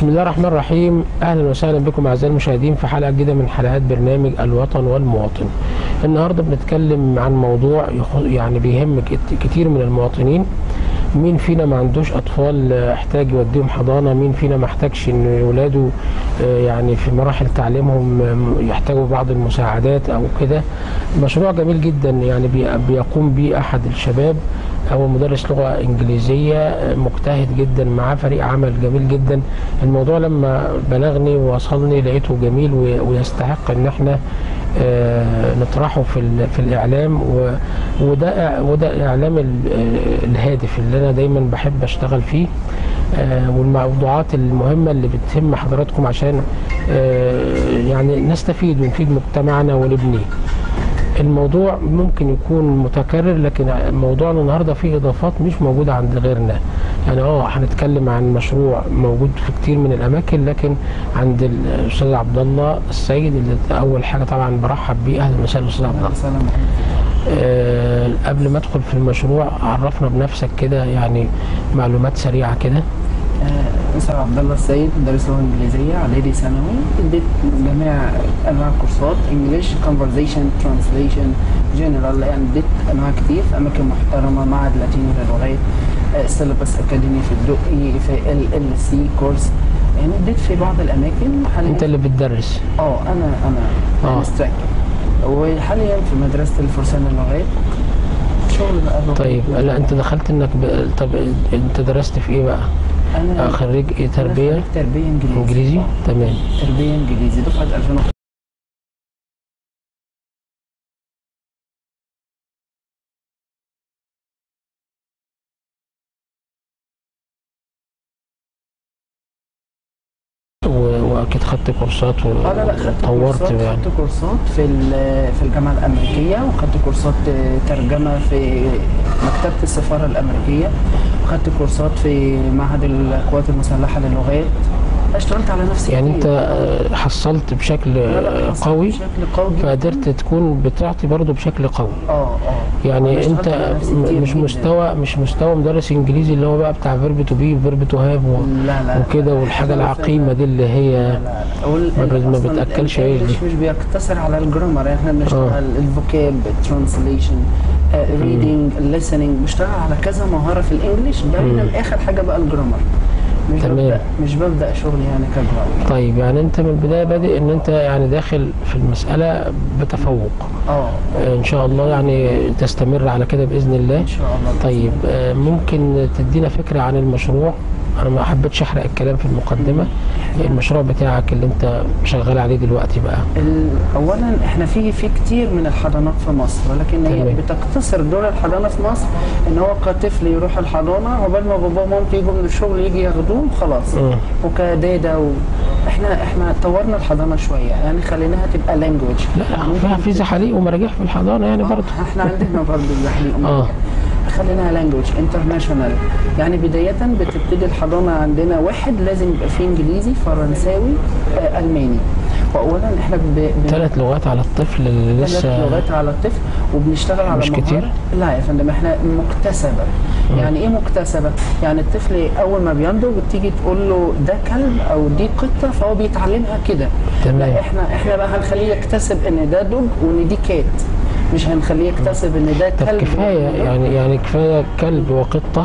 بسم الله الرحمن الرحيم اهلا وسهلا بكم اعزائي المشاهدين في حلقه جديده من حلقات برنامج الوطن والمواطن النهارده بنتكلم عن موضوع يخ- يعني بيهم كت- كتير من المواطنين مين فينا ما عندوش اطفال آه، احتاج يوديهم حضانه مين فينا ما احتاجش ان ولاده آه، يعني في مراحل تعليمهم آه، يحتاجوا بعض المساعدات او كده مشروع جميل جدا يعني بي- بيقوم به احد الشباب هو مدرس لغه انجليزيه آه، مجتهد جدا معاه فريق عمل جميل جدا الموضوع لما بلغني ووصلني لقيته جميل و- ويستحق ان احنا آه، نطرحه في ال- في الاعلام و- وده وده اعلام ال- آه، الهادف اللي انا دايما بحب اشتغل فيه آه، والموضوعات المهمه اللي بتهم حضراتكم عشان آه، يعني نستفيد ونفيد مجتمعنا ونبنيه الموضوع ممكن يكون متكرر لكن موضوعنا النهارده فيه اضافات مش موجوده عند غيرنا يعني اه هنتكلم عن مشروع موجود في كتير من الاماكن لكن عند الاستاذ عبد الله السيد اللي اول حاجه طبعا برحب بيه اهلا وسهلا استاذ عبد الله اهلا وسهلا آه قبل ما ادخل في المشروع عرفنا بنفسك كده يعني معلومات سريعه كده آه، اسمي عبد الله السيد مدرس لغه انجليزيه اعدادي ثانوي اديت جميع انواع الكورسات انجلش كونفرزيشن ترانسليشن جنرال يعني اديت انواع كتير في اماكن محترمه معهد لاتيني للغات آه، سيلبس اكاديمي في الدقي في ال ال سي كورس يعني اديت في بعض الاماكن وحاليا انت اللي بتدرس اه انا انا آه. انستراكتور وحاليا في مدرسه الفرسان اللغات شغل بقى لغة. طيب لا انت دخلت انك ب... طب انت درست في ايه بقى؟ انا آه، خريج ايه أنا تربيه خريج تربيه انجليزي انجليزي آه. تمام تربيه انجليزي دفعه 2000 و- واكيد خدت كورسات اه لا لا خدت وطورت كورسات يعني خدت كورسات في ال- في الجامعه الامريكيه وخدت كورسات آه، ترجمه في مكتبه السفاره الامريكيه وخدت كورسات في معهد القوات المسلحه للغات اشتغلت على نفسي يعني كتير. انت آه، حصلت بشكل لا لا آه، حصلت قوي بشكل قوي جدا فقدرت تكون بتعطي برضه بشكل قوي اه اه أنا يعني اشتغلت انت على نفسي م- كتير مش جداً. مستوى مش مستوى مدرس انجليزي اللي هو بقى بتاع فيرب تو بي فيرب تو هاف لا لا وكده لا. والحاجه إحنا العقيمه مثلاً- دي اللي هي لا لا وال- ما بت- ما أصلاً بتأكلش ال- عيش دي. الإنجليش مش بيقتصر على الجرامر احنا بنشتغل الفوكاب ترانسليشن ريدنج listening بنشتغل على كذا مهاره في الانجليش بعدين اخر حاجه بقى الجرامر مش تمام. ببدا مش ببدا شغل يعني كجرامر طيب يعني انت من البدايه بادئ ان انت يعني داخل في المساله بتفوق اه آه، ان شاء الله يعني تستمر على كده باذن الله ان شاء الله طيب آه، ممكن تدينا فكره عن المشروع انا ما حبيتش احرق الكلام في المقدمه المشروع بتاعك اللي انت شغال عليه دلوقتي بقى ال- اولا احنا في في كتير من الحضانات في مصر ولكن هي تمام. بتقتصر دور الحضانه في مصر ان هو كطفل يروح الحضانه عقبال ما بابا ومامته يجوا من الشغل يجي ياخدوه خلاص مم. وكداده و... احنا احنا طورنا الحضانه شويه يعني خليناها تبقى لانجوج لا فيها في زحاليق ومراجيح في الحضانه يعني برضه احنا عندنا برضه الزحليق اه خليناها لانجوج انترناشونال يعني بدايه بتبتدي الحضانه عندنا واحد لازم يبقى فيه انجليزي فرنساوي آه، الماني واولا احنا ب... ب... ثلاث لغات على الطفل اللي ثلاث لسه لغات على الطفل وبنشتغل على مش مهارة- كتير؟ لا يا فندم احنا مكتسبه يعني ايه مكتسبه يعني الطفل اول ما بينضج بتيجي تقول له ده كلب او دي قطه فهو بيتعلمها كده تمام. لا احنا احنا بقى هنخليه يكتسب ان ده دب وان دي كات مش هنخليه يكتسب ان ده طب كلب كفايه وإن ده- يعني يعني كفايه كلب وقطه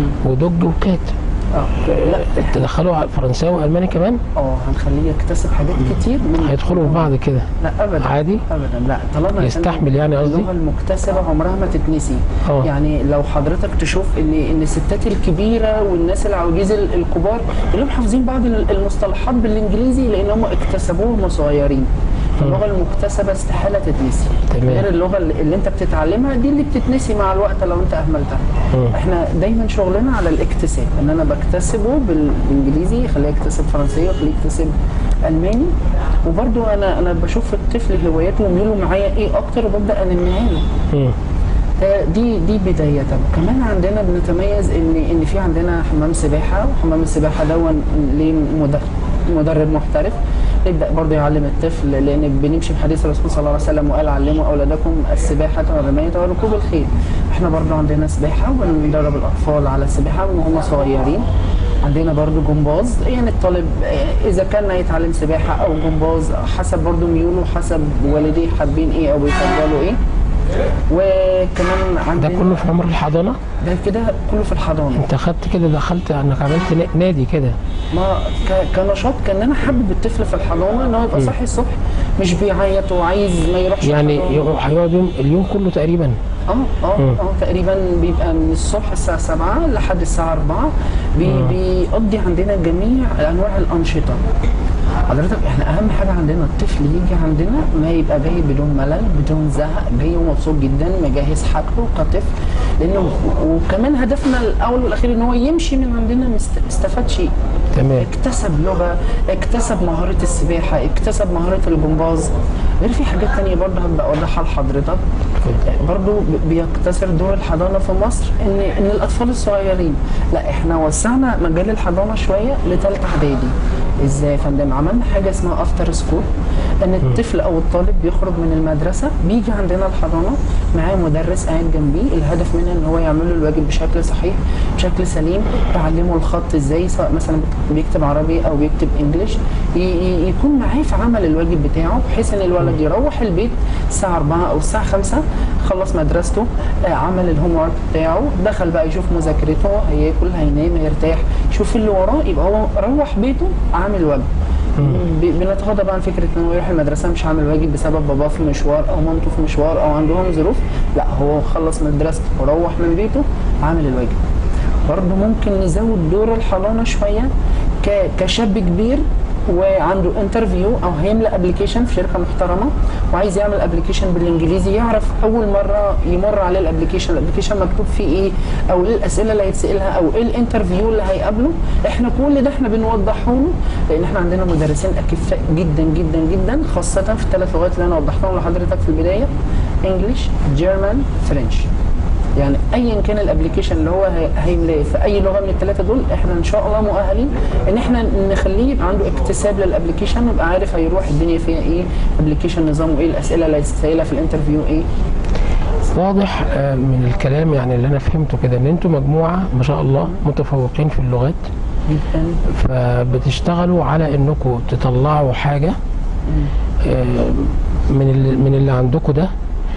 ودج وكات اه لا تدخلوا على فرنساوي والماني كمان اه هنخليه يكتسب حاجات كتير من هيدخلوا في بعض كده لا ابدا عادي؟ ابدا لا طالما يستحمل يعني قصدي؟ اللغه المكتسبه عمرها ما تتنسي اه. يعني لو حضرتك تشوف ان ان الستات الكبيره والناس العواجيز ال- الكبار كلهم حافظين بعض ال- المصطلحات بالانجليزي لان هم اكتسبوها وهم صغيرين اللغه المكتسبه استحاله تتنسي تمام. غير اللغه اللي اللي انت بتتعلمها دي اللي بتتنسي مع الوقت لو انت اهملتها مم. احنا دايما شغلنا على الاكتساب ان انا بكتسبه بالانجليزي خليه يكتسب فرنسيه وخليه يكتسب الماني وبرضو انا انا بشوف الطفل هواياته وميوله معايا ايه اكتر وببدا انميها له مم. ده- دي دي بداية كمان عندنا بنتميز ان ان في عندنا حمام سباحة وحمام السباحة دون ليه مدرب مدرب محترف نبدا برضه يعلم الطفل لان بنمشي بحديث الرسول صلى الله عليه وسلم وقال علموا اولادكم السباحه والرمايه وركوب الخيل احنا برضه عندنا سباحه وبندرب الاطفال على السباحه من هم صغيرين عندنا برضو جمباز يعني الطالب آه، اذا كان هيتعلم سباحه او جمباز حسب برضو ميوله حسب والديه حابين ايه او بيفضلوا ايه وكمان ده عندنا كله في عمر الحضانه ده كده كله في الحضانه انت خدت كده دخلت انك عملت نا- نادي كده ما ك- كنشاط كان انا حابب الطفل في الحضانه ان هو يبقى صاحي الصبح مش بيعيط وعايز ما يروحش يعني الحضانة. يروح- هيقعد يوم اليوم كله تقريبا اه اه مم. اه تقريبا بيبقى من الصبح الساعة 7 لحد الساعة 4 بي بيقضي عندنا جميع أنواع الأنشطة حضرتك احنا أهم حاجة عندنا الطفل يجي عندنا ما يبقى جاي بدون ملل بدون زهق جاي ومبسوط جدا مجهز حاجته كطفل لأنه وكمان هدفنا الأول والأخير إن هو يمشي من عندنا مست- استفاد شيء تمام اكتسب لغه اكتسب مهاره السباحه اكتسب مهاره الجمباز غير في حاجات تانية برضه هبقى اوضحها لحضرتك برضه ب- بيقتصر دور الحضانه في مصر ان ان الاطفال الصغيرين لا احنا وسعنا مجال الحضانه شويه لثالثه اعدادي ازاي يا فندم عملنا حاجه اسمها افتر سكول ان الطفل او الطالب بيخرج من المدرسه بيجي عندنا الحضانه معاه مدرس قاعد جنبيه الهدف منها ان هو يعمل له الواجب بشكل صحيح بشكل سليم تعلمه الخط ازاي سواء مثلا بيكتب عربي او بيكتب انجليش ي- ي- يكون معاه في عمل الواجب بتاعه بحيث ان الولد يروح البيت الساعه 4 او الساعه 5 خلص مدرسته آه، عمل الهوم ورك بتاعه دخل بقى يشوف مذاكرته هياكل هينام هيرتاح يشوف اللي وراه يبقى هو روح بيته عامل واجب ب- بنتغاضى بقى عن فكره ان هو يروح المدرسه مش عامل واجب بسبب باباه في مشوار او مامته في مشوار او عندهم ظروف لا هو خلص مدرسته وروح من بيته عامل الواجب برضه ممكن نزود دور الحضانه شويه ك- كشاب كبير وعنده انترفيو او هيملى ابلكيشن في شركه محترمه وعايز يعمل ابلكيشن بالانجليزي يعرف اول مره يمر عليه الابلكيشن الابلكيشن مكتوب فيه ايه او ايه الاسئله اللي هيتسالها او ايه الانترفيو اللي هيقابله احنا كل ده احنا بنوضحه له لان احنا عندنا مدرسين اكفاء جدا جدا جدا خاصه في الثلاث لغات اللي انا وضحتهم لحضرتك في البدايه انجلش جيرمان فرنش يعني ايا كان الابلكيشن اللي هو هي- هيملاه في اي لغه من الثلاثه دول احنا ان شاء الله مؤهلين ان احنا نخليه يبقى عنده اكتساب للابلكيشن ويبقى عارف هيروح الدنيا فيها ايه ابلكيشن نظامه ايه الاسئله اللي هيسالها في الانترفيو ايه واضح آه، من الكلام يعني اللي انا فهمته كده ان انتوا مجموعه ما شاء الله متفوقين في اللغات جدا فبتشتغلوا على انكم تطلعوا حاجه آه، من اللي من اللي عندكم ده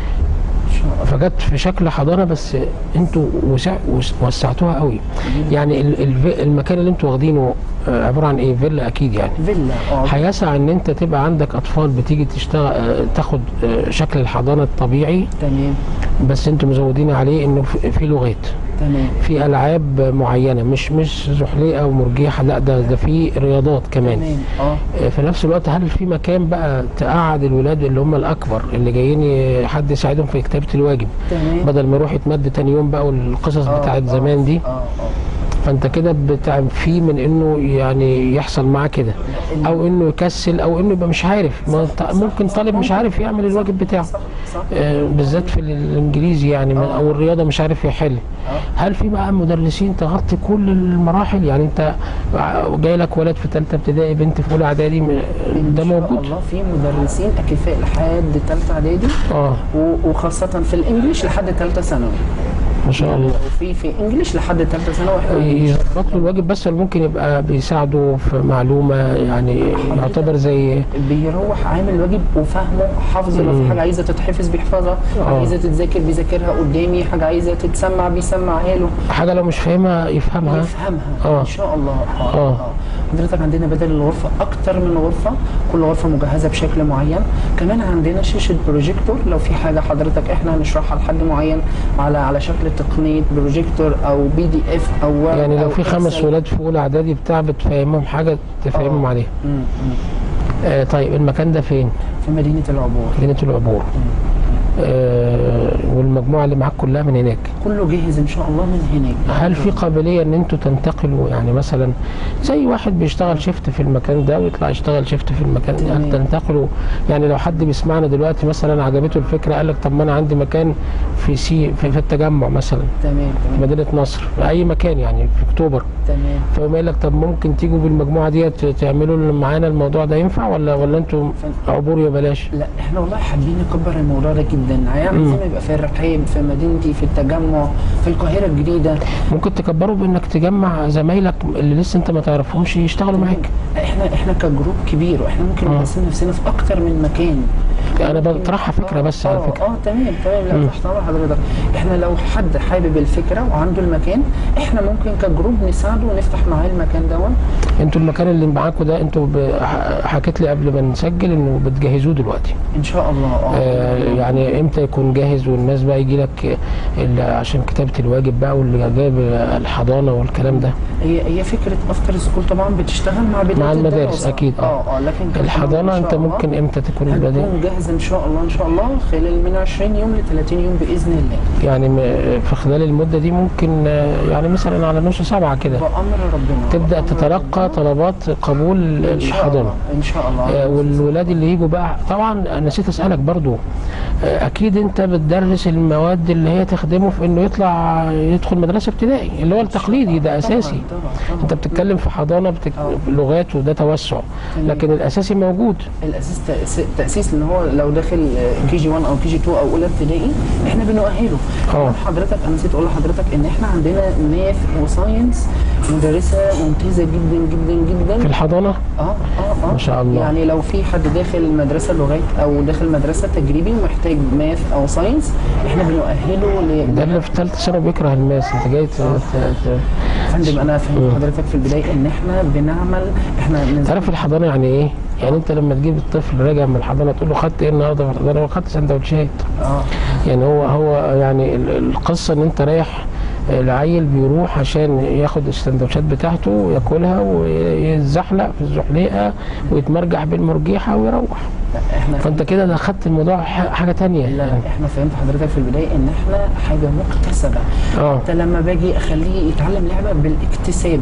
ان شاء الله فجت في شكل حضانه بس انتوا وسع وس- وسعتوها قوي يعني ال- الف- المكان اللي انتوا واخدينه آه، عباره عن ايه فيلا اكيد يعني فيلا اه هيسع ان انت تبقى عندك اطفال بتيجي تشتغل آه، تاخد آه، شكل الحضانه الطبيعي تمام بس انتوا مزودين عليه انه في في لغات تمام في العاب معينه مش مش زحليقه او مرجيحه لا ده ده في رياضات كمان تمام اه آه، في نفس الوقت هل في مكان بقى تقعد الولاد اللي هم الاكبر اللي جايين ي- حد يساعدهم في كتابه الواجب تمام بدل ما يروح يتمد تاني يوم بقى والقصص آه، بتاعت آه، زمان دي اه اه فانت كده بتعفيه من انه يعني يحصل معاه كده او انه يكسل او انه يبقى مش عارف ما ط- ممكن طالب مش عارف يعمل الواجب بتاعه صح صح آه، بالذات في الانجليزي يعني ما- او الرياضه مش عارف يحل هل في بقى مدرسين تغطي كل المراحل يعني انت جاي لك ولد في ثالثه ابتدائي بنت في اولى اعدادي م- إن ده شاء موجود الله في مدرسين اكفاء لحد ثالثه اعدادي اه و- وخاصه في الانجليش لحد ثالثه ثانوي ما شاء الله وفي في انجليش لحد ثالثه ثانوي احنا يظبط له الواجب بس ولا ممكن يبقى بيساعده في معلومه يعني يعتبر زي بيروح عامل واجب وفاهمه حافظه لو في حاجه عايزه تتحفظ بيحفظها حاجه آه. عايزه تتذاكر بيذاكرها قدامي حاجه عايزه تتسمع بيسمعها له حاجه لو مش فاهمها يفهمها يفهمها آه. ان شاء الله اه, آه. آه. حضرتك عندنا بدل الغرفه اكتر من غرفه كل غرفه مجهزه بشكل معين كمان عندنا شاشه بروجيكتور لو في حاجه حضرتك احنا هنشرحها لحد معين على على شكل تقنيه بروجيكتور او بي دي اف او وورد يعني لو أو في خمس إكسل. ولاد في اولى اعدادي بتاع بتفهمهم حاجه تفهمهم آه. عليها مم، مم. آه طيب المكان ده فين؟ في مدينه العبور مدينه العبور آه والمجموعه اللي معاك كلها من هناك كله جاهز ان شاء الله من هناك هل في قابليه ان انتوا تنتقلوا يعني مثلا زي واحد بيشتغل شيفت في المكان ده ويطلع يشتغل شيفت في المكان ده هل تمام. تنتقلوا يعني لو حد بيسمعنا دلوقتي مثلا عجبته الفكره قال لك طب ما انا عندي مكان في سي في, في التجمع مثلا تمام في تمام مدينه نصر في اي مكان يعني في اكتوبر تمام فيقوم قايل لك طب ممكن تيجوا بالمجموعه ديت تعملوا معانا الموضوع ده ينفع ولا ولا انتوا عبور يا بلاش لا احنا والله حابين نكبر الموضوع ده جدا يعني مم. زي ما يبقى فيه الرحاب الشباب في مدينتي في التجمع في القاهره الجديده ممكن تكبره بانك تجمع زمايلك اللي لسه انت ما تعرفهمش يشتغلوا معاك احنا احنا كجروب كبير واحنا ممكن آه. نقسم نفسنا في اكتر من مكان انا بطرحها فكره بس على اه فكره اه تمام تمام لا مم. تحت امر حضرتك احنا لو حد حابب الفكره وعنده المكان احنا ممكن كجروب نساعده ونفتح معاه المكان دون انتوا المكان اللي معاكم ده انتوا ب- ح- حكيت لي قبل ما نسجل انه بتجهزوه دلوقتي ان شاء الله اه آه يعني امتى يكون جاهز والناس بقى يجي لك ال- عشان كتابه الواجب بقى واللي جايب الحضانه والكلام ده هي هي فكره افتر سكول طبعا بتشتغل مع بدايه مع المدارس الدراسة. أكيد، آه. اه اه لكن كمان الحضانه إن انت شاء الله ممكن امتى تكون بدأ هتكون جاهزه ان شاء الله ان شاء الله خلال من 20 يوم ل 30 يوم باذن الله يعني م- في خلال المده دي ممكن آه، يعني مثلا على نص سبعه كده بامر ربنا تبدا بأمر تتلقى ربنا. طلبات قبول إن شاء الحضانه الله، ان شاء الله آه، والولاد اللي يجوا بقى طبعا أنا نسيت اسالك برضو آه، اكيد انت بتدرس المواد اللي هي تخدمه في انه يطلع يدخل مدرسه ابتدائي اللي هو التقليدي ده اساسي طبعا طبعا انت بتتكلم في حضانه بتك... آه. لغات وده توسع تمام. لكن الاساسي موجود الاساس تأس- تاسيس ان هو لو داخل كي جي 1 او كي جي 2 او اولى ابتدائي احنا بنؤهله اه. حضرتك انا نسيت اقول لحضرتك ان احنا عندنا ماث وساينس مدرسه ممتازه جدا جدا في جدا الحضانه اه اه اه ما شاء الله. يعني لو في حد داخل مدرسه لغات او داخل مدرسه تجريبي ومحتاج ماث او ساينس احنا بنؤهله ل ده اللي في ثالثه ثانوي بيكره الماس انت جاي ت... ت... ت... فندم انا فهمت حضرتك في البدايه ان احنا بنعمل احنا من تعرف الحضانه يعني ايه؟ يعني انت لما تجيب الطفل راجع من الحضانه تقول له خدت ايه النهارده في الحضانه؟ هو خدت سندوتشات اه يعني هو هو يعني ال- القصه ان انت رايح العيل بيروح عشان ياخد السندوتشات بتاعته وياكلها ويتزحلق في الزحليقه ويتمرجح بالمرجيحه ويروح لا احنا فانت كده ده خدت الموضوع ح- حاجه تانية لا لا احنا فهمت حضرتك في البدايه ان احنا حاجه مكتسبه اه حتى لما باجي اخليه يتعلم لعبه بالاكتساب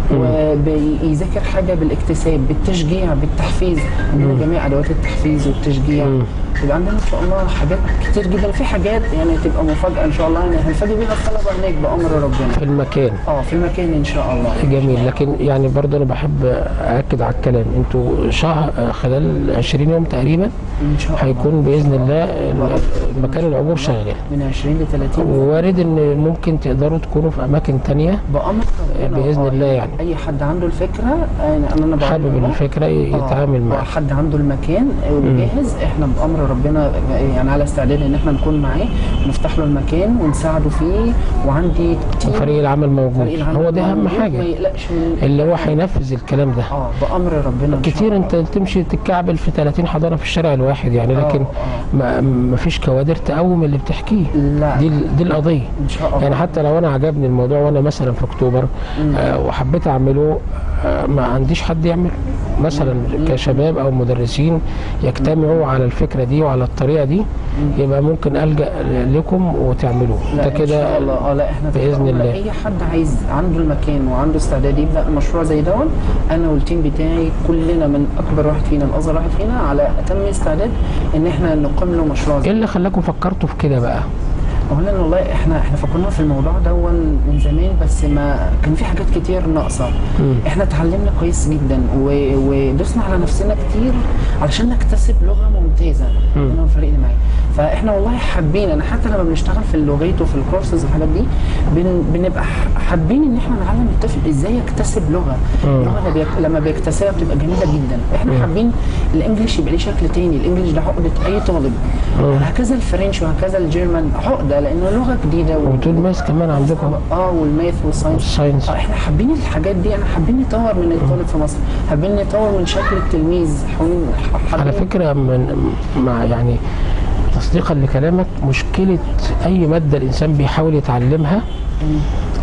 ويذاكر حاجه بالاكتساب بالتشجيع بالتحفيز عندنا جميع ادوات التحفيز والتشجيع مم. يبقى عندنا ان شاء الله حاجات كتير جدا في حاجات يعني تبقى مفاجاه ان شاء الله يعني هنفاجئ بيها الطلبه هناك بامر ربنا في المكان اه في المكان ان شاء الله جميل لكن يعني برضه انا بحب اكد على الكلام انتوا شهر خلال 20 يوم تقريبا ان شاء الله هيكون باذن الله ال- المكان العبور شغال من 20 ل 30 ووارد ان ممكن تقدروا تكونوا في اماكن تانية بامر ربنا بإذن آه، الله يعني. اي حد عنده الفكره انا انا بقول حابب له الفكره آه، يتعامل معاها حد عنده المكان وجاهز احنا بامر ربنا يعني على استعداد ان احنا نكون معاه ونفتح له المكان ونساعده فيه وعندي تيم وفريق العمل موجود فريق العمل هو ده اهم موجود، ما حاجه يقلقش من اللي هو هينفذ الكلام ده اه بامر ربنا إن شاء كتير الله. انت تمشي تتكعبل في 30 حضانه في الشارع الواحد يعني آه، لكن آه. ما ما فيش كوادر تقوم اللي بتحكيه لا دي ال- دي القضيه ان شاء الله يعني حتى لو انا عجبني الموضوع وانا مثلا في اكتوبر آه وحبيت اعمله آه ما عنديش حد يعمله مثلا كشباب او مدرسين يجتمعوا على الفكره دي وعلى الطريقه دي يبقى ممكن الجا لكم وتعملوه لا ده ان شاء كده الله اه لا احنا بإذن تحت أمر الله. اي حد عايز عنده المكان وعنده استعداد يبدا مشروع زي دون انا والتيم بتاعي كلنا من اكبر واحد فينا لاصغر واحد فينا على اتم استعداد ان احنا نقيم له مشروع ايه زي اللي خلاكم فكرتوا في كده بقى اولا والله احنا احنا فكرنا في الموضوع دون من زمان بس ما كان في حاجات كتير ناقصه مم. احنا اتعلمنا كويس جدا و- ودوسنا على نفسنا كتير علشان نكتسب لغه ممتازه مم. انا والفريق اللي معايا فاحنا والله حابين انا حتى لما بنشتغل في اللغات وفي الكورسز والحاجات دي بن بنبقى ح- حابين ان احنا نعلم الطفل ازاي يكتسب لغه مم. اللغه اللي بيك... لما بيكتسبها بتبقى جميله جدا احنا حابين الانجليش يبقى ليه شكل تاني الانجليش ده عقده اي طالب مم. هكذا الفرنش وهكذا الجيرمان عقده لانه لغه جديده و... وطول ماس كمان عندكم اه والماث والساينس الساينس آه، احنا حابين الحاجات دي انا حابين نطور من الطالب في مصر حابين نطور من شكل التلميذ حابين على حابين- فكرة من مع يعني تصديقا لكلامك مشكلة أي مادة الإنسان بيحاول يتعلمها مم.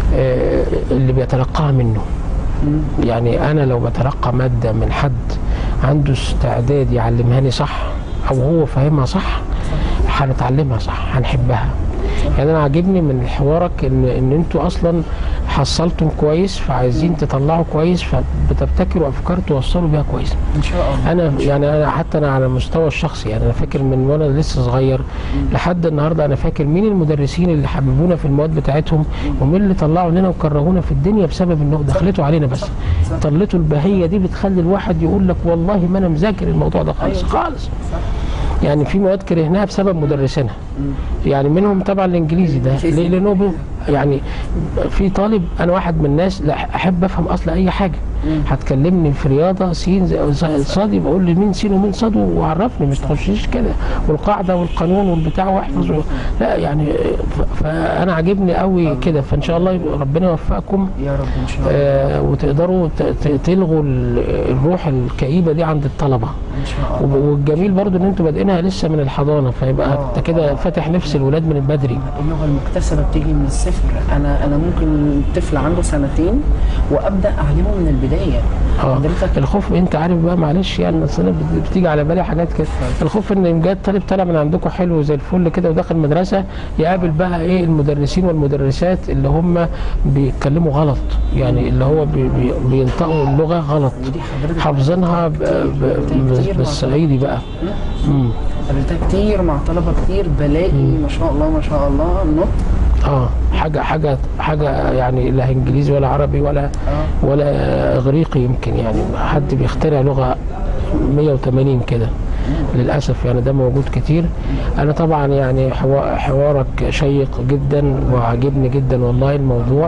آه، اللي بيتلقاها منه مم. يعني أنا لو بتلقى مادة من حد عنده استعداد يعلمهاني صح أو هو فاهمها صح هنتعلمها صح هنحبها يعني انا عاجبني من حوارك ان ان انتوا اصلا حصلتم كويس فعايزين تطلعوا كويس فبتبتكروا افكار توصلوا بيها كويس ان شاء الله انا يعني انا حتى انا على المستوى الشخصي يعني انا فاكر من وانا لسه صغير لحد النهارده انا فاكر مين المدرسين اللي حببونا في المواد بتاعتهم ومين اللي طلعوا لنا وكرهونا في الدنيا بسبب انه دخلته علينا بس صح. طلته البهيه دي بتخلي الواحد يقول لك والله ما انا مذاكر الموضوع ده خالص أيوة. خالص صح يعني في مواد كرهناها بسبب مدرسينها يعني منهم طبعا الانجليزي ده ليه؟ لانه بي- يعني في طالب انا واحد من الناس لا احب افهم اصل اي حاجه هتكلمني في رياضه سين زي- صاد يبقى قول لي مين سين ومين صاد وعرفني مش تخشيش كده والقاعده والقانون والبتاع واحفظ و- لا يعني ف- فانا عاجبني قوي كده فان شاء الله يبقى ربنا يوفقكم يا رب ان شاء الله آه وتقدروا ت- ت- تلغوا ال- الروح الكئيبه دي عند الطلبه ان شاء الله وب- والجميل برضو ان انتوا بادئينها لسه من الحضانه فيبقى آه. انت كده فاتح نفس الولاد من بدري اللغه المكتسبه بتيجي من الصفر انا انا ممكن طفل عنده سنتين وابدا اعلمه من البدايه اه حضرتك الخوف انت عارف بقى معلش يعني أصل انا بت- بتيجي على بالي حاجات كده الخوف ان جاي طالب طالع من عندكم حلو زي الفل كده وداخل مدرسه يقابل بقى ايه المدرسين والمدرسات اللي هم بيتكلموا غلط يعني اللي هو بي بي بينطقوا اللغه غلط ودي حضرتك حافظينها ب- ب- كتير مع بالصعيدي بقى امم قابلتها كتير مع طلبه كتير بلاقي ما شاء الله ما شاء الله النطق اه حاجه حاجه حاجه يعني لا انجليزي ولا عربي ولا اه ولا اغريقي يمكن يعني حد بيخترع لغه 180 كده للاسف يعني ده موجود كتير انا طبعا يعني حوا- حوارك شيق جدا وعاجبني جدا والله الموضوع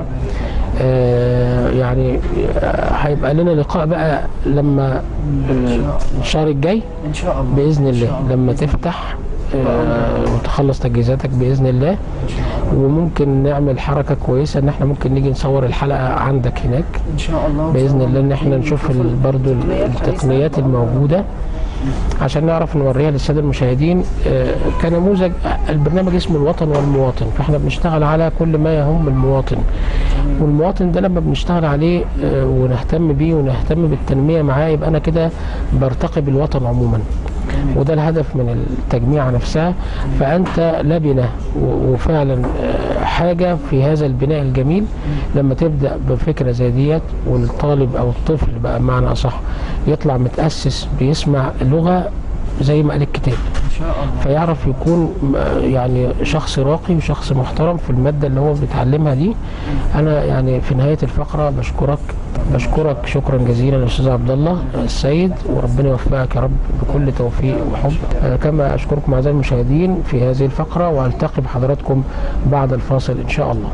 آه يعني آه، هيبقى لنا لقاء بقى لما آه، الشهر الجاي ان شاء الله باذن إن شاء الله لما تفتح آه، وتخلص تجهيزاتك باذن الله ان شاء الله وممكن نعمل حركه كويسه ان احنا ممكن نيجي نصور الحلقه عندك هناك ان شاء الله باذن الله ان احنا نشوف ال- برضو ال- التقنيات التقنيات الحديثة. الموجوده عشان نعرف نوريها للساده المشاهدين آه، كنموذج البرنامج اسمه الوطن والمواطن فاحنا بنشتغل على كل ما يهم المواطن والمواطن ده لما بنشتغل عليه آه، ونهتم بيه ونهتم بالتنميه معاه يبقى انا كده برتقي بالوطن عموما وده الهدف من التجميع نفسها فأنت لبنة و- وفعلا آه، حاجة في هذا البناء الجميل لما تبدأ بفكرة زي ديت والطالب أو الطفل بقى بمعنى أصح يطلع متأسس بيسمع لغة زي ما قال الكتاب ان شاء الله فيعرف يكون م- يعني شخص راقي وشخص محترم في المادة اللي هو بيتعلمها دي أنا يعني في نهاية الفقرة بشكرك بشكرك شكرا جزيلا يا أستاذ عبد الله السيد وربنا يوفقك يا رب بكل توفيق وحب آه، كما أشكركم أعزائي المشاهدين في هذه الفقرة وألتقي بحضراتكم بعد الفاصل إن شاء الله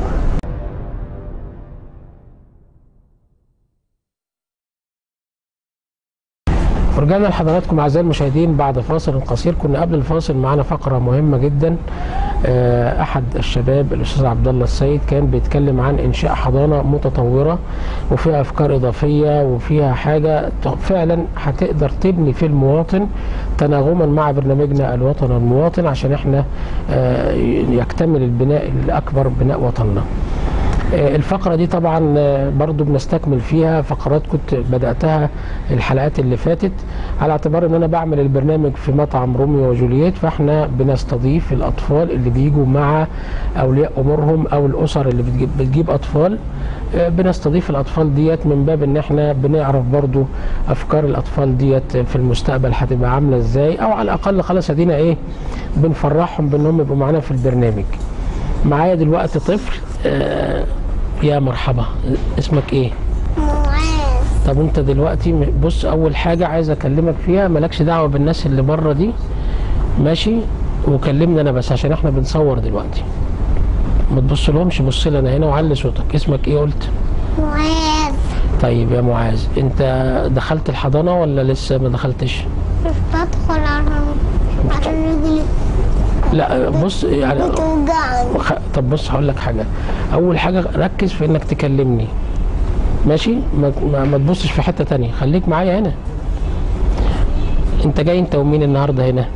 ورجعنا لحضراتكم اعزائي المشاهدين بعد فاصل قصير كنا قبل الفاصل معانا فقره مهمه جدا آه، احد الشباب الاستاذ عبد الله السيد كان بيتكلم عن انشاء حضانه متطوره وفيها افكار اضافيه وفيها حاجه ت- فعلا هتقدر تبني في المواطن تناغما مع برنامجنا الوطن والمواطن عشان احنا آه، يكتمل البناء الاكبر بناء وطننا. آه، الفقرة دي طبعا آه، برضو بنستكمل فيها فقرات كنت بدأتها الحلقات اللي فاتت على اعتبار ان انا بعمل البرنامج في مطعم روميو وجولييت فاحنا بنستضيف الاطفال اللي بيجوا مع اولياء امورهم او الاسر اللي بتجيب, بتجيب اطفال آه، بنستضيف الاطفال ديت من باب ان احنا بنعرف برضو افكار الاطفال ديت في المستقبل هتبقى عاملة ازاي او على الاقل خلاص ادينا ايه بنفرحهم بانهم يبقوا معانا في البرنامج معايا دلوقتي طفل آه يا مرحبا اسمك ايه معاذ طب انت دلوقتي م- بص اول حاجه عايز اكلمك فيها مالكش دعوه بالناس اللي بره دي ماشي وكلمني انا بس عشان احنا بنصور دلوقتي ما تبص لهمش بص لي انا هنا وعلي صوتك اسمك ايه قلت معاذ طيب يا معاذ انت دخلت الحضانه ولا لسه ما دخلتش مش بدخل عشان عشان رجلي لا بص يعني بتوجعني خ- طب بص هقول لك حاجه اول حاجه ركز في انك تكلمني ماشي ما, ما, ما تبصش في حته تانية خليك معايا هنا انت جاي انت ومين النهارده هنا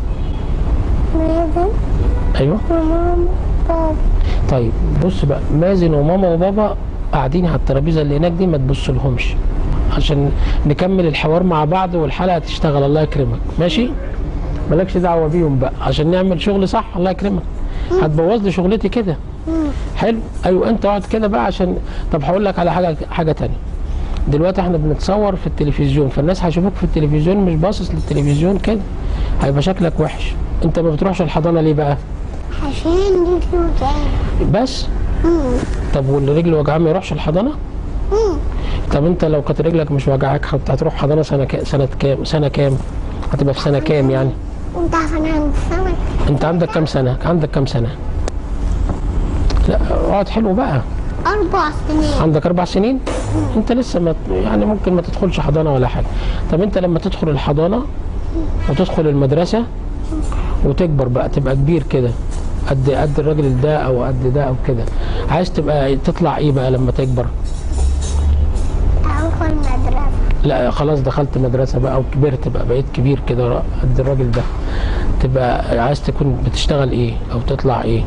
مازن ايوه وماما بابا طيب بص بقى مازن وماما وبابا قاعدين على الترابيزه اللي هناك دي ما تبص لهمش عشان نكمل الحوار مع بعض والحلقه تشتغل الله يكرمك ماشي مالكش دعوه بيهم بقى عشان نعمل شغل صح الله يكرمك هتبوظ لي شغلتي كده حلو ايوه انت اقعد كده بقى عشان طب هقول لك على حاجه حاجه تانية دلوقتي احنا بنتصور في التلفزيون فالناس هيشوفوك في التلفزيون مش باصص للتلفزيون كده هيبقى شكلك وحش انت ما بتروحش الحضانه ليه بقى عشان رجلي وجعني بس طب واللي رجله وجعاه ما يروحش الحضانه طب انت لو كانت رجلك مش وجعاك كنت هتروح حضانه سنه كام سنه كام سنه كام هتبقى في سنه كام يعني وانت عارف انا عندي سمك انت عندك كام سنه عندك كام سنه لا اقعد حلو بقى اربع سنين عندك اربع سنين انت لسه ما يعني ممكن ما تدخلش حضانه ولا حاجه طب انت لما تدخل الحضانه وتدخل المدرسه وتكبر بقى تبقى كبير كده قد قد الراجل ده او قد ده او كده عايز تبقى تطلع ايه بقى لما تكبر ادخل مدرسة لا خلاص دخلت مدرسه بقى وكبرت بقى بقيت كبير كده قد الراجل ده تبقى عايز تكون بتشتغل ايه او تطلع ايه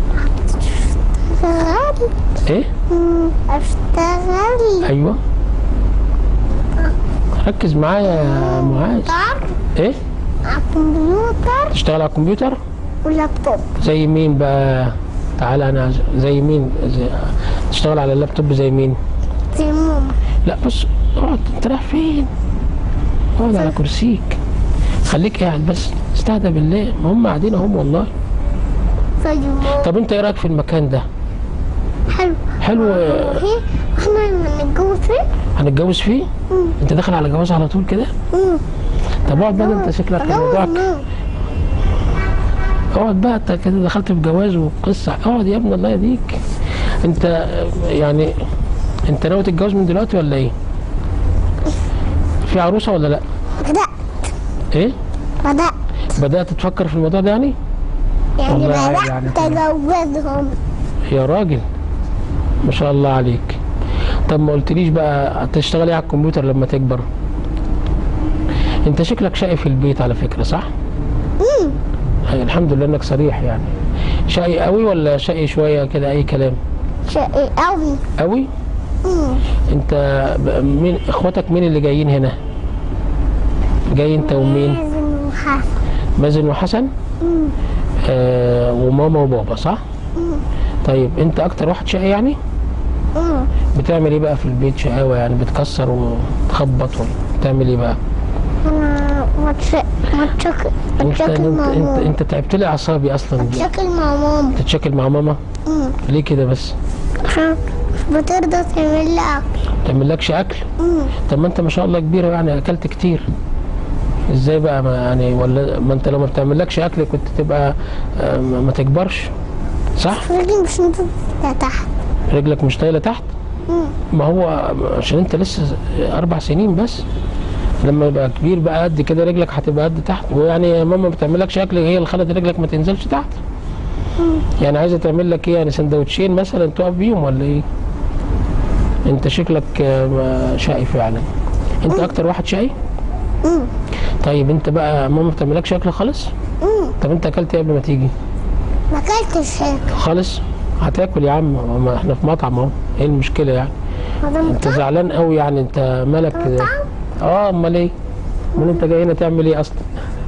اشتغل ايه مم، اشتغل ايوه ركز معايا يا معاذ كمبيوتر ايه على الكمبيوتر تشتغل على الكمبيوتر ولابتوب زي مين بقى تعالى انا عايز- زي مين زي... تشتغل على اللابتوب زي مين زي ماما لا بص اقعد انت رايح فين اقعد على كرسيك خليك قاعد بس استهدى بالله ما هم قاعدين اهم والله زي ماما طب انت ايه رايك في المكان ده حلو حلو هي احنا لما نتجوز فيه هنتجوز فيه مم. انت داخل على جواز على طول كده مم. طب اقعد بقى انت شكلك أتجوز موضوعك مين؟ اقعد بقى انت كده دخلت في جواز وقصه اقعد يا ابني الله يهديك انت يعني انت ناوي تتجوز من دلوقتي ولا ايه؟ في عروسه ولا لا؟ بدأت ايه؟ بدأت بدات تفكر في الموضوع ده يعني؟ يعني والله عادي بدأت يعني. أجوزهم يا راجل ما شاء الله عليك طب ما قلتليش بقى هتشتغل ايه على الكمبيوتر لما تكبر؟ انت شكلك شقي في البيت على فكره صح؟ مم. أي الحمد لله انك صريح يعني شقي قوي ولا شقي شويه كده اي كلام؟ شقي أوي قوي؟ مم. انت ب- مين اخواتك مين اللي جايين هنا جاي انت ومين لازم وحسن مازن وحسن مم. آه وماما وبابا صح مم. طيب انت اكتر واحد شقي يعني مم. بتعمل ايه بقى في البيت شقاوة يعني بتكسر وتخبط ولا بتعمل ايه بقى أنا متشك متشك انت متشكل انت مع انت, ماما انت تعبت لي اعصابي اصلا دي متشكل مع ماما تتشكل مع ماما مم. ليه كده بس عشان مش بترضى تعمل لي أكل تعمل لكش اكل مم. طب ما انت ما شاء الله كبير يعني اكلت كتير ازاي بقى ما يعني ولا ما انت لو ما بتعملكش اكل كنت تبقى آه، ما ما تكبرش صح رجلي مش نزلت تحت رجلك مش طايله تحت مم. ما هو عشان انت لسه اربع سنين بس لما يبقى كبير بقى قد كده رجلك هتبقى قد تحت ويعني يا ماما ما بتعملكش اكل هي اللي خلت رجلك ما تنزلش تحت يعني عايزه تعمل لك ايه يعني سندوتشين مثلا تقف بيهم ولا ايه انت شكلك آه، ما- شقي فعلا انت اكتر واحد شقي مم. طيب انت بقى ماما ما بتعملكش اكل خالص مم. طب انت اكلت ايه قبل ما تيجي ما اكلتش هيك خالص هتاكل يا عم ما احنا في مطعم اهو ايه المشكله يعني هذا انت زعلان قوي يعني انت مالك كده اه امال ايه امال انت جاي هنا تعمل ايه اصلا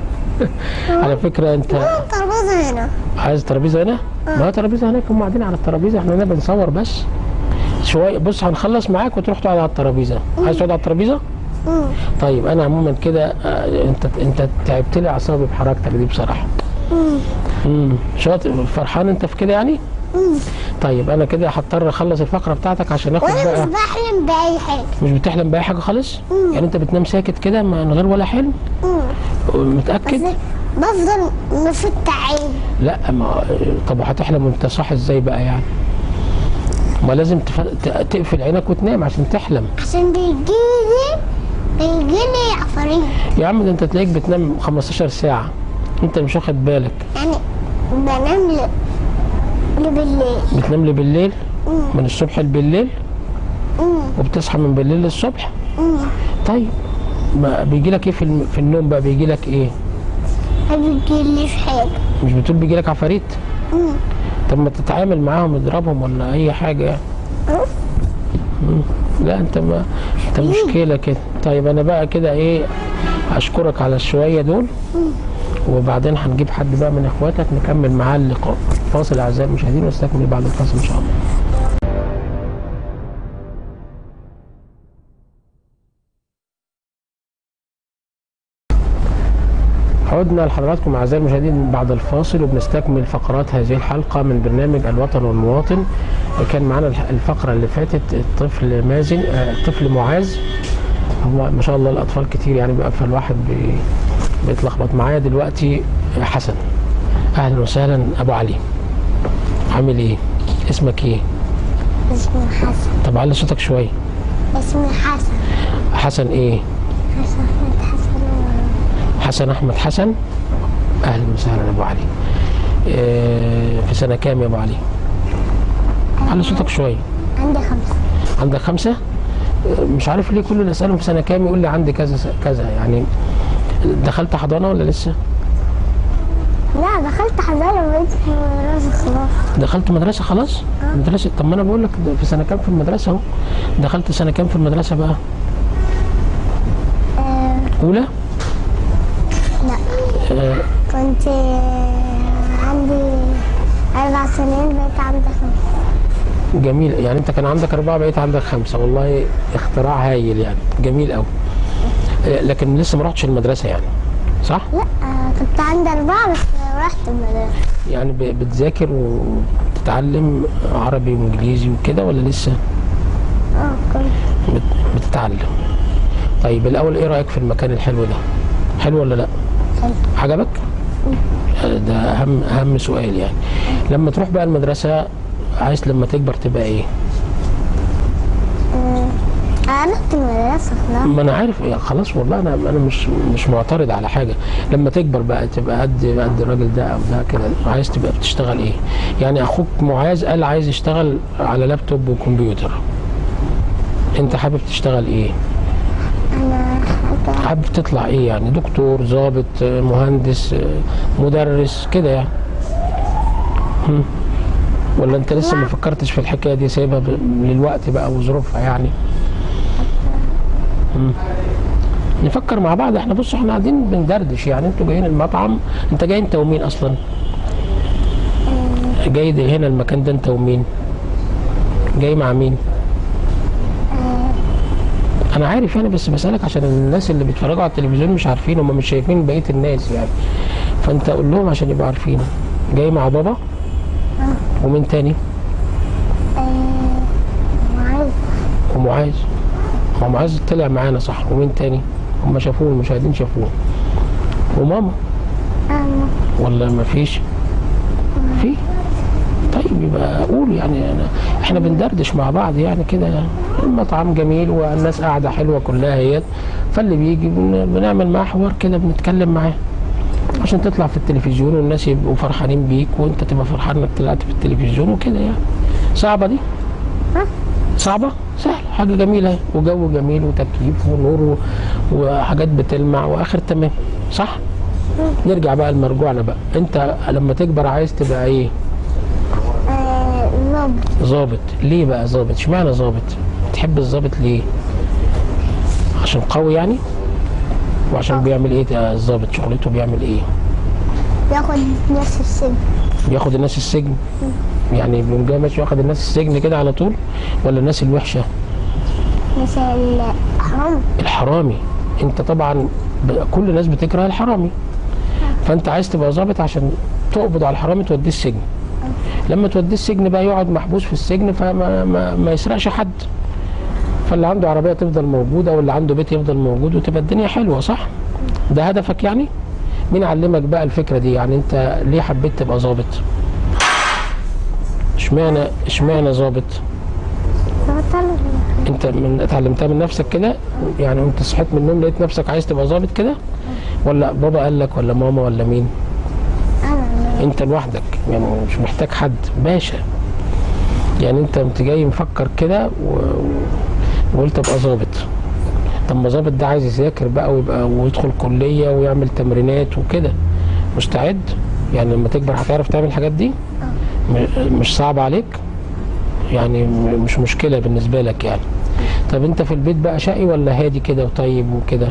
على فكره انت ترابيزه هنا عايز ترابيزه هنا ما هو ترابيزه هناك هم قاعدين على الترابيزه احنا هنا بنصور بس شويه بص هنخلص معاك وتروح تقعد على الترابيزه عايز تقعد على الترابيزه مم. طيب انا عموما كده آه، انت انت تعبت لي اعصابي بحركتك دي بصراحه مم. امم شاطر فرحان انت في كده يعني مم. طيب انا كده هضطر اخلص الفقره بتاعتك عشان اخد وانا بقى مش بحلم باي حاجه مش بتحلم باي حاجه خالص مم. يعني انت بتنام ساكت كده من غير ولا حلم مم. متاكد بس بفضل مفتح عيني لا ما طب هتحلم وانت صاحي ازاي بقى يعني ما لازم تف... ت- تقفل عينك وتنام عشان تحلم عشان بيجيلي بيجيلي عفاريت يا عم ده انت تلاقيك بتنام 15 ساعه انت مش واخد بالك يعني بنام ل... لبالليل بتنام لي بالليل مم. من الصبح بالليل مم. وبتصحى من بالليل للصبح مم. طيب ما بيجي لك ايه في, الم... في النوم بقى بيجي لك ايه ما بيجيليش حاجه مش بتقول بيجي لك عفاريت مم. طب ما تتعامل معاهم اضربهم ولا اي حاجه يعني أوف. مم. لا انت ما انت مشكله كده طيب انا بقى كده ايه اشكرك على الشويه دول وبعدين هنجيب حد بقى من اخواتك نكمل معاه اللقاء فاصل اعزائي المشاهدين واستكمل بعد الفاصل ان شاء الله عدنا لحضراتكم اعزائي المشاهدين بعد الفاصل وبنستكمل فقرات هذه الحلقه من برنامج الوطن والمواطن كان معانا الح- الفقره اللي فاتت الطفل مازن آه، الطفل معاذ هو ما شاء الله الاطفال كتير يعني بقى فالواحد بي بيتلخبط معايا دلوقتي حسن اهلا وسهلا ابو علي عامل ايه اسمك ايه اسمي حسن طب علي صوتك شويه اسمي حسن حسن ايه حسن أحمد حسن حسن احمد حسن اهلا وسهلا ابو علي إيه في سنه كام يا ابو علي علي صوتك شويه عندي خمسة عندك خمسة آه، مش عارف ليه كل اللي اسالهم في سنه كام يقول لي عندي كذا كذا يعني دخلت حضانه ولا لسه لا دخلت حضانة بقيت في المدرسة خلاص دخلت مدرسه خلاص مدرسه طب ما انا بقول لك ده في سنه كام في المدرسه اهو دخلت سنه كام في المدرسه بقى آه اولى لا آه كنت آه، عندي أربع سنين بقيت عندي خمسة جميل يعني انت كان عندك اربعه بقيت عندك خمسه والله اختراع هايل يعني جميل قوي آه لكن لسه ما رحتش المدرسه يعني صح لا آه كنت عندي أربعة بس رحت المدرسة يعني ب- بتذاكر وبتتعلم عربي وانجليزي وكده ولا لسه اه كنت بت- بتتعلم طيب الاول ايه رايك في المكان الحلو ده حلو ولا لا حلو. عجبك ده اهم اهم سؤال يعني لما تروح بقى المدرسه عايز لما تكبر تبقى ايه آه أنا رحت المدرسة خلاص ما انا عارف يعني خلاص والله انا انا مش مش معترض على حاجه لما تكبر بقى تبقى قد قد الراجل ده او ده كده عايز تبقى بتشتغل ايه يعني اخوك معاذ قال عايز يشتغل على لابتوب وكمبيوتر انت حابب تشتغل ايه أنا حاجة حابب تطلع ايه يعني دكتور ضابط آه، مهندس آه، مدرس كده يعني هم. ولا انت لسه ما فكرتش في الحكايه دي سايبها ب- للوقت بقى وظروفها يعني هم. نفكر مع بعض احنا بص احنا قاعدين بندردش يعني انتوا جايين المطعم انت جاي انت ومين اصلا جاي ده هنا المكان ده انت ومين جاي مع مين انا عارف يعني بس بسالك عشان الناس اللي بيتفرجوا على التلفزيون مش عارفين هم مش شايفين بقيه الناس يعني فانت قول لهم عشان يبقوا عارفين جاي مع بابا ومين تاني آه معاذ ومعاذ هو معاذ طلع معانا صح ومين تاني هم شافوه المشاهدين شافوه وماما أنا ولا ما فيش في طيب يبقى قول يعني أنا احنا بندردش مع بعض يعني كده المطعم جميل والناس قاعده حلوه كلها هي فاللي بيجي بن- بنعمل معاه حوار كده بنتكلم معاه عشان تطلع في التلفزيون والناس يبقوا فرحانين بيك وانت تبقى فرحان انك طلعت في التلفزيون وكده يعني صعبه دي ها؟ صعبه سهله حاجه جميله اهي، وجو جميل وتكييف ونور و- وحاجات بتلمع واخر تمام صح نرجع بقى لمرجوعنا بقى انت لما تكبر عايز تبقى ايه آه ظابط ظابط ليه بقى ظابط اشمعنى ظابط تحب الظابط ليه عشان قوي يعني وعشان بيعمل ايه ده الظابط شغلته بيعمل ايه ياخد ناس السجن بياخد الناس السجن يعني بيقوم جاي ماشي واخد الناس السجن كده على طول ولا الناس الوحشه مثل حرام الحرامي انت طبعا ب- كل الناس بتكره الحرامي فانت عايز تبقى ظابط عشان تقبض على الحرامي توديه السجن لما توديه السجن بقى يقعد محبوس في السجن فما ما, ما يسرقش حد فاللي عنده عربيه تفضل موجوده واللي عنده بيت يفضل موجود وتبقى الدنيا حلوه صح ده هدفك يعني مين علمك بقى الفكره دي يعني انت ليه حبيت تبقى ظابط اشمعنى اشمعنى ظابط بطل انت من اتعلمتها من نفسك كده يعني وانت صحيت من النوم لقيت نفسك عايز تبقى ظابط كده ولا بابا قال لك ولا ماما ولا مين أنا انت لوحدك يعني مش محتاج حد باشا يعني انت انت جاي مفكر كده و... وقلت ابقى ظابط طب ما ظابط ده عايز يذاكر بقى ويبقى ويدخل كليه ويعمل تمرينات وكده مستعد يعني لما تكبر هتعرف تعمل الحاجات دي م- مش صعب عليك يعني م- مش مشكله بالنسبه لك يعني طب انت في البيت بقى شقي ولا هادي كده وطيب وكده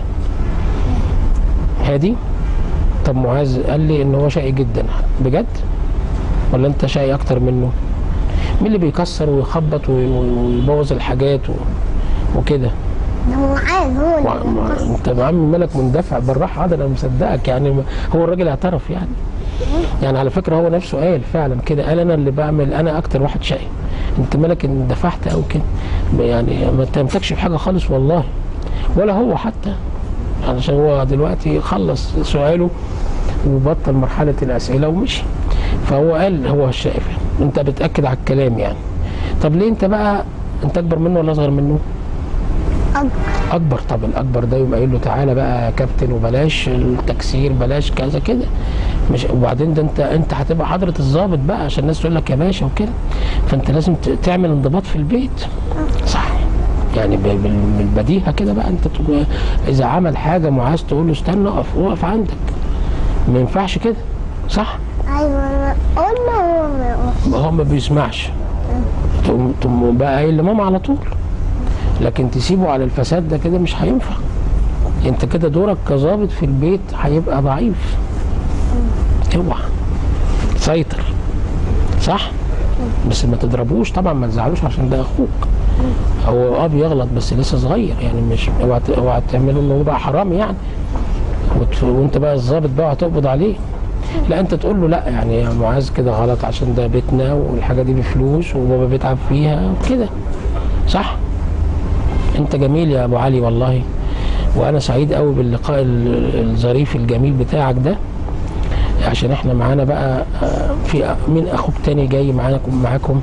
هادي طب معاذ قال لي ان هو شقي جدا بجد ولا انت شقي اكتر منه مين اللي بيكسر ويخبط وي- وي- ويبوظ الحاجات و... وكده ده معاذ هو وع- اللي ما- بيقص. انت يا عم مالك مندفع بالراحه عاد انا مصدقك يعني ما- هو الراجل اعترف يعني يعني على فكره هو نفسه قال فعلا كده قال انا اللي بعمل انا اكتر واحد شقي انت مالك اندفعت او كده يعني ما تمتكش بحاجه خالص والله ولا هو حتى علشان هو دلوقتي خلص سؤاله وبطل مرحله الاسئله ومشي فهو قال هو شايف انت بتاكد على الكلام يعني طب ليه انت بقى انت اكبر منه ولا اصغر منه؟ أكبر اكبر طب الاكبر ده يبقى قايل له تعالى بقى يا كابتن وبلاش التكسير بلاش كذا كده مش وبعدين ده انت انت هتبقى حضره الضابط بقى عشان الناس تقول لك يا باشا وكده فانت لازم ت- تعمل انضباط في البيت صح يعني ب- بال- بالبديهه كده بقى انت تقول اذا عمل حاجه معاذ تقول له استنى اقف اقف عندك ما ينفعش كده صح أيوة قول له هو ما يقول. ما هو ما بيسمعش تقوم تقوم بقى قايل لماما على طول لكن تسيبه على الفساد ده كده مش هينفع انت كده دورك كظابط في البيت هيبقى ضعيف اوعى سيطر صح بس ما تضربوش طبعا ما تزعلوش عشان ده اخوك هو اه بيغلط بس لسه صغير يعني مش اوعى ت- اوعى تعمله ان هو بقى حرام يعني وت- وانت بقى الظابط بقى هتقبض عليه لا انت تقول له لا يعني يا معاذ كده غلط عشان ده بيتنا والحاجه دي بفلوس وبابا بيتعب فيها وكده صح انت جميل يا ابو علي والله وانا سعيد قوي باللقاء ال- الظريف الجميل بتاعك ده عشان احنا معانا بقى آه، في مين اخوك تاني جاي معاكم معاكم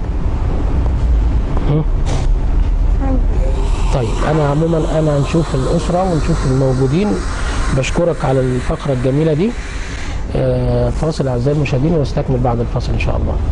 هم؟ طيب انا عموما انا هنشوف الاسره ونشوف الموجودين بشكرك على الفقره الجميله دي آه، فاصل اعزائي المشاهدين ونستكمل بعد الفاصل ان شاء الله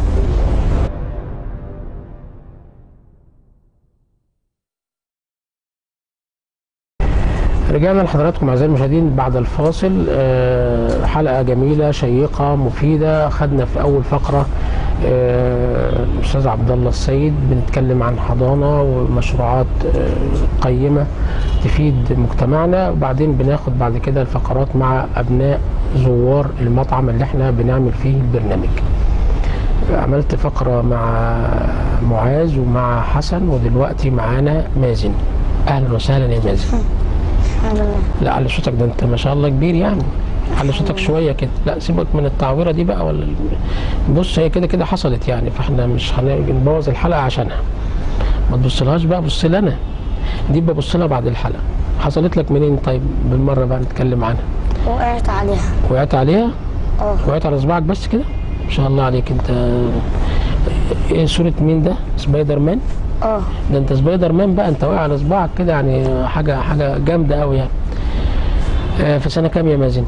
رجعنا لحضراتكم اعزائي المشاهدين بعد الفاصل آه، حلقه جميله شيقه مفيده خدنا في اول فقره آه، الاستاذ عبد الله السيد بنتكلم عن حضانه ومشروعات آه، قيمه تفيد مجتمعنا وبعدين بناخد بعد كده الفقرات مع ابناء زوار المطعم اللي احنا بنعمل فيه البرنامج عملت فقرة مع معاذ ومع حسن ودلوقتي معانا مازن أهلا وسهلا يا مازن الحمد لله لا على صوتك ده انت ما شاء الله كبير يعني على صوتك شويه كده لا سيبك من التعويره دي بقى ولا ال- بص هي كده كده حصلت يعني فاحنا مش هنيجي نبوظ الحلقه عشانها ما تبصلهاش بقى بص لي انا دي ببص لها بعد الحلقه حصلت لك منين طيب بالمره بقى نتكلم عنها وقعت عليها وقعت عليها اه وقعت على صباعك بس كده ما شاء الله عليك انت ايه صوره مين ده سبايدر مان اه ده انت سبايدر مان بقى انت واقع على صباعك كده يعني حاجه حاجه جامده قوي يعني آه، في سنه كام يا مازن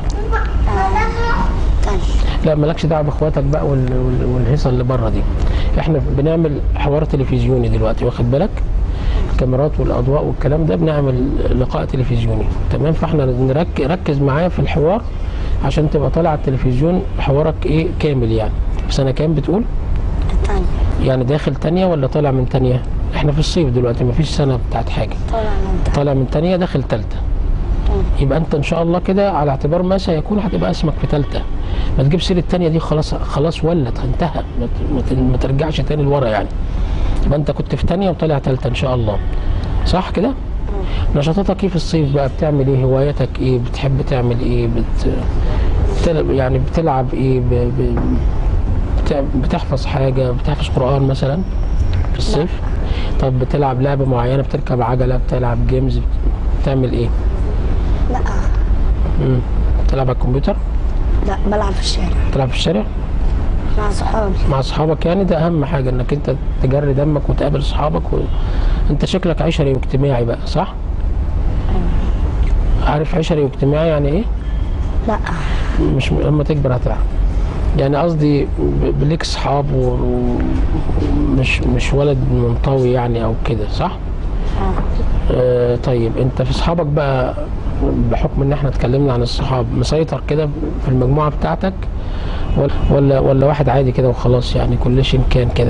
تاني لا مالكش دعوه باخواتك بقى وال- وال- والهيصه اللي بره دي احنا بنعمل حوار تلفزيوني دلوقتي واخد بالك الكاميرات والاضواء والكلام ده بنعمل لقاء تلفزيوني تمام فاحنا نرك ركز معايا في الحوار عشان تبقى طالع على التلفزيون حوارك ايه كامل يعني في سنه كام بتقول تاني يعني داخل تانية ولا طالع من تانية احنا في الصيف دلوقتي مفيش سنه بتاعت حاجه طالع من تحت طالع من تانية داخل تالتة يبقى انت ان شاء الله كده على اعتبار ما سيكون هتبقى اسمك في تالتة ما تجيب سيره التانية دي خلاص خلاص ولت انتهى ما ت- ما ت- ما ترجعش تاني لورا يعني يبقى انت كنت في تانية وطالع تالتة ان شاء الله صح كده نشاطاتك ايه في الصيف بقى بتعمل ايه هواياتك ايه بتحب تعمل ايه بت... بتلعب يعني بتلعب ايه ب... ب... بت... بتحفظ حاجة بتحفظ قرآن مثلا في الصيف طب بتلعب لعبة معينة بتركب عجلة بتلعب جيمز بتعمل ايه لا مم. بتلعب على الكمبيوتر لا بلعب في الشارع بتلعب في الشارع مع صحابي مع اصحابك يعني ده اهم حاجه انك انت تجري دمك وتقابل اصحابك و... انت شكلك عشري واجتماعي بقى صح عارف عشري واجتماعي يعني ايه لا مش م- لما تكبر هتعرف يعني قصدي ب- ليك اصحاب ومش مش ولد منطوي يعني او كده صح اه آه طيب انت في اصحابك بقى بحكم ان احنا اتكلمنا عن الصحاب مسيطر كده في المجموعه بتاعتك ولا ولا, ولا واحد عادي كده وخلاص يعني كل شيء كان كده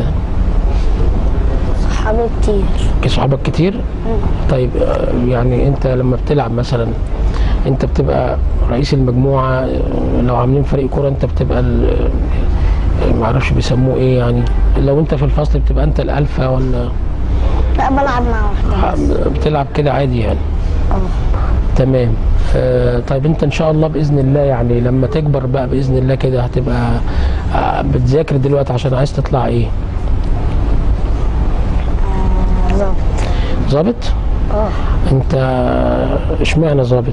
صحابي كتير في صحابك كتير طيب آه، يعني انت لما بتلعب مثلا انت بتبقى رئيس المجموعه آه، لو عاملين فريق كوره انت بتبقى ال- آه، معرفش بيسموه ايه يعني لو انت في الفصل بتبقى انت الالفا ولا لا بلعب مع واحدة بس بتلعب كده عادي يعني اه تمام آه طيب انت ان شاء الله باذن الله يعني لما تكبر بقى باذن الله كده هتبقى آه بتذاكر دلوقتي عشان عايز تطلع ايه ظابط ظابط اه انت اشمعنى ظابط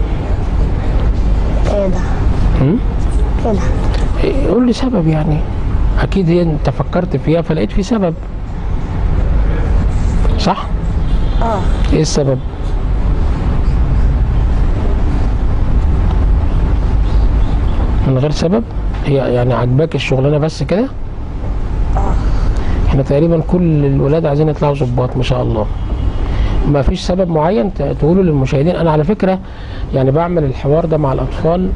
ايه ده هم؟ كده إيه، قول لي سبب يعني اكيد هي انت فكرت فيها فلقيت في سبب صح اه ايه السبب من غير سبب هي يعني عجباك الشغلانه بس كده اه احنا تقريبا كل الولاد عايزين يطلعوا ظباط ما شاء الله ما فيش سبب معين ت- تقوله للمشاهدين انا على فكره يعني بعمل الحوار ده مع الاطفال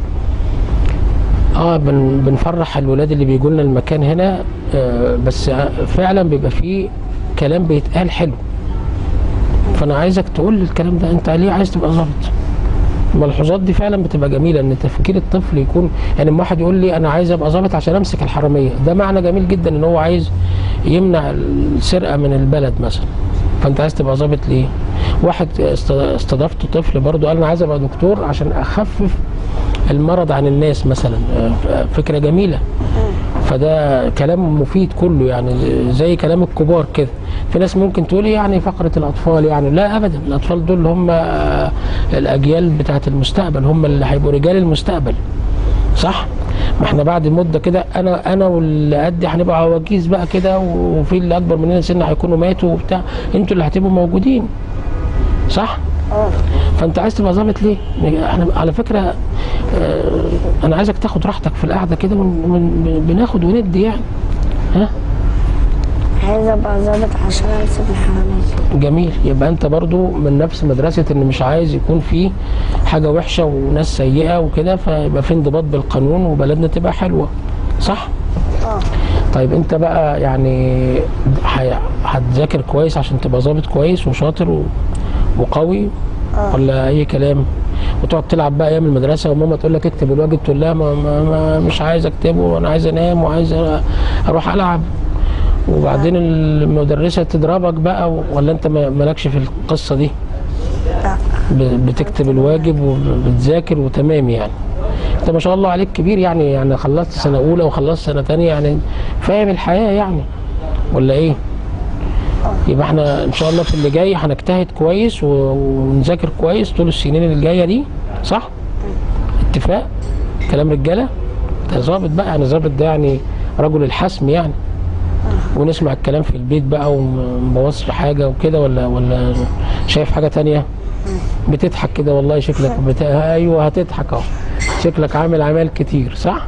اه بن بنفرح الولاد اللي بيجوا لنا المكان هنا آه بس فعلا بيبقى فيه كلام بيتقال حلو فانا عايزك تقول لي الكلام ده انت ليه عايز تبقى ظابط الملحوظات دي فعلا بتبقى جميله ان تفكير الطفل يكون يعني لما واحد يقول لي انا عايز ابقى ظابط عشان امسك الحراميه ده معنى جميل جدا ان هو عايز يمنع السرقه من البلد مثلا فانت عايز تبقى ظابط ليه واحد است- استضفت طفل برضه قال انا عايز ابقى دكتور عشان اخفف المرض عن الناس مثلا آه، فكره جميله فده كلام مفيد كله يعني زي كلام الكبار كده في ناس ممكن تقول يعني فقرة الأطفال يعني لا أبدا الأطفال دول هم آه، الأجيال بتاعة المستقبل هم اللي هيبقوا رجال المستقبل صح؟ ما احنا بعد مدة كده أنا أنا واللي قدي هنبقى عواجيز بقى كده وفي اللي أكبر مننا سن هيكونوا ماتوا وبتاع أنتوا اللي هتبقوا موجودين صح؟ اه فانت عايز تبقى ظابط ليه؟ احنا على فكره آه، انا عايزك تاخد راحتك في القعده كده ون- ون- بناخد وندي يعني ها عايز ابقى ظابط عشان امسك الحرامية جميل يبقى انت برضو من نفس مدرسه ان مش عايز يكون في حاجه وحشه وناس سيئه وكده فيبقى في انضباط بالقانون وبلدنا تبقى حلوه صح؟ اه طيب انت بقى يعني ح- هتذاكر كويس عشان تبقى ظابط كويس وشاطر و- وقوي اه ولا اي كلام وتقعد تلعب بقى ايام المدرسه وماما تقول لك اكتب الواجب تقول لها ما ما ما مش عايز اكتبه وانا عايز انام وعايز أ- اروح العب وبعدين المدرسه تضربك بقى و- ولا انت ما- مالكش في القصه دي لا ب- بتكتب الواجب وبتذاكر وتمام يعني انت ما شاء الله عليك كبير يعني يعني خلصت سنه اولى وخلصت سنه تانية يعني فاهم الحياه يعني ولا ايه يبقى احنا ان شاء الله في اللي جاي هنجتهد كويس و- ونذاكر كويس طول السنين اللي جايه دي صح اتفاق كلام رجاله انت ظابط بقى يعني ظابط ده يعني رجل الحسم يعني ونسمع الكلام في البيت بقى ومبوظش حاجه وكده ولا ولا شايف حاجه تانية بتضحك كده والله شكلك بت... ايوه هتضحك اهو شكلك عامل اعمال كتير صح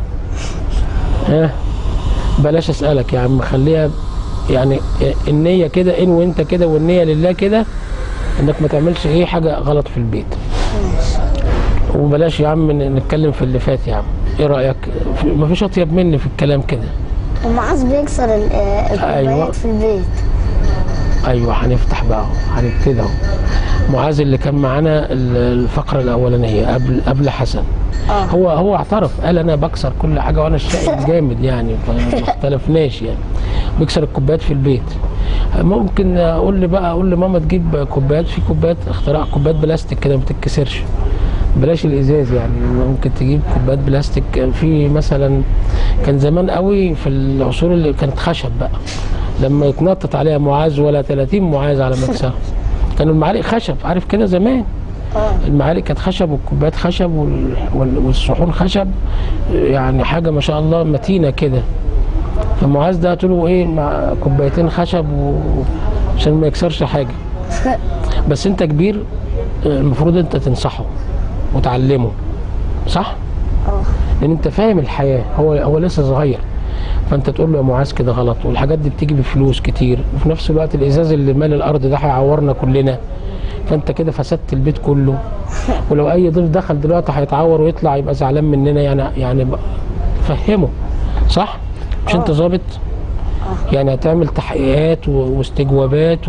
ها بلاش اسالك يا عم خليها يعني النيه كده ان وانت كده والنيه لله كده انك ما تعملش ايه حاجه غلط في البيت وبلاش يا عم ن- نتكلم في اللي فات يا عم ايه رايك في- مفيش اطيب مني في الكلام كده ومعاذ بيكسر ال- آه، الكوبايات أيوة. في البيت ايوه هنفتح بقى اهو هنبتدي اهو معاذ اللي كان معانا ال- الفقره الاولانيه قبل قبل حسن اه هو هو اعترف قال انا بكسر كل حاجه وانا الشقي جامد يعني فما اختلفناش يعني بيكسر الكوبايات في البيت ممكن اقول لي بقى اقول لماما تجيب كوبايات في كوبايات اختراع كوبايات بلاستيك كده ما تتكسرش بلاش الازاز يعني ممكن تجيب كوبايات بلاستيك في مثلا كان زمان قوي في العصور اللي كانت خشب بقى لما يتنطط عليها معاذ ولا 30 معاذ على مكسرها كانوا المعالق خشب عارف كده زمان اه المعالق كانت خشب والكوبايات خشب وال- وال- والصحون خشب يعني حاجه ما شاء الله متينه كده فمعاذ ده قلت له ايه مع كوبايتين خشب و... عشان ما يكسرش حاجه بس انت كبير المفروض انت تنصحه وتعلمه صح؟ اه لان انت فاهم الحياه هو هو لسه صغير فانت تقول له يا معاذ كده غلط والحاجات دي بتيجي بفلوس كتير وفي نفس الوقت الازاز اللي مال الارض ده هيعورنا كلنا فانت كده فسدت البيت كله ولو اي ضيف دخل دلوقتي هيتعور ويطلع يبقى زعلان مننا يعني يعني بقى فهمه صح مش انت ظابط يعني هتعمل تحقيقات و- واستجوابات و...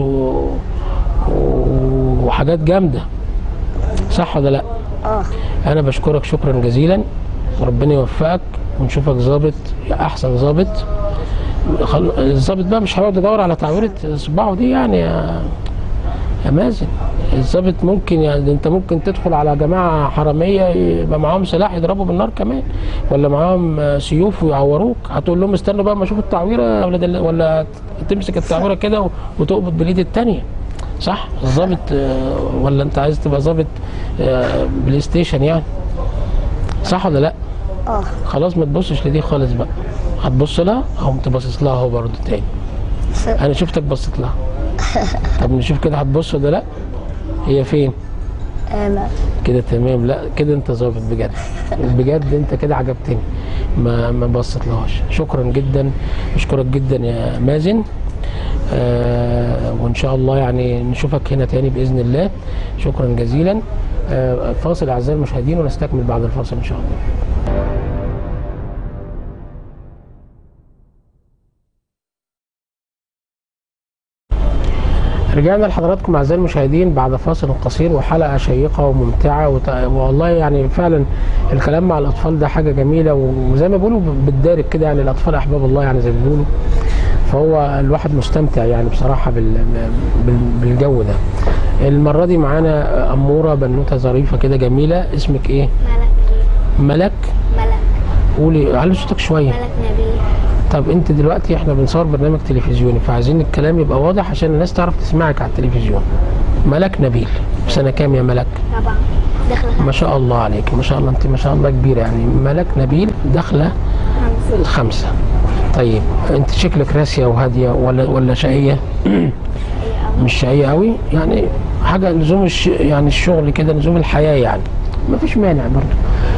و- وحاجات جامده صح ولا لا اه انا بشكرك شكرا جزيلا وربنا يوفقك ونشوفك ظابط احسن ظابط خل- الظابط بقى مش هيقعد يدور على تعويره صباعه دي يعني يا يا مازن الظابط ممكن يعني انت ممكن تدخل على جماعه حراميه يبقى معاهم سلاح يضربوا بالنار كمان ولا معاهم آه، سيوف ويعوروك هتقول لهم استنوا بقى ما اشوف التعويره يا ولاد ال- ولا تمسك التعويره كده وتقبض بالايد التانيه صح ظابط آه، ولا انت عايز تبقى ظابط آه، بلاي ستيشن يعني صح ولا لا اه خلاص ما تبصش لدي خالص بقى هتبص لها او تبصص لها اهو برضه تاني انا شفتك بصيت لها طب نشوف كده هتبص ولا لا هي فين آه، لا كده تمام لا كده انت ظابط بجد بجد انت كده عجبتني ما ما بصت لهاش شكرا جدا اشكرك جدا يا مازن آه وان شاء الله يعني نشوفك هنا تاني باذن الله شكرا جزيلا آه فاصل اعزائي المشاهدين ونستكمل بعد الفاصل ان شاء الله رجعنا لحضراتكم اعزائي المشاهدين بعد فاصل قصير وحلقه شيقه وممتعه وت... والله يعني فعلا الكلام مع الاطفال ده حاجه جميله وزي ما بيقولوا بالدارج كده يعني الاطفال احباب الله يعني زي ما بيقولوا فهو الواحد مستمتع يعني بصراحه بال... بال... بالجو ده المره دي معانا اموره بنوته ظريفه كده جميله اسمك ايه ملك ملك ملك قولي علي صوتك شويه ملك نبيل طب انت دلوقتي احنا بنصور برنامج تلفزيوني فعايزين الكلام يبقى واضح عشان الناس تعرف تسمعك على التلفزيون ملك نبيل في سنه كام يا ملك طبعا داخل ما شاء الله عليك ما شاء الله انت ما شاء الله كبيره يعني ملك نبيل داخله خمسة الخمسه طيب انت شكلك راسيه وهاديه ولا ولا شقيه مش شقيه قوي يعني حاجه لزوم الش... يعني الشغل كده لزوم الحياه يعني ما فيش مانع برضه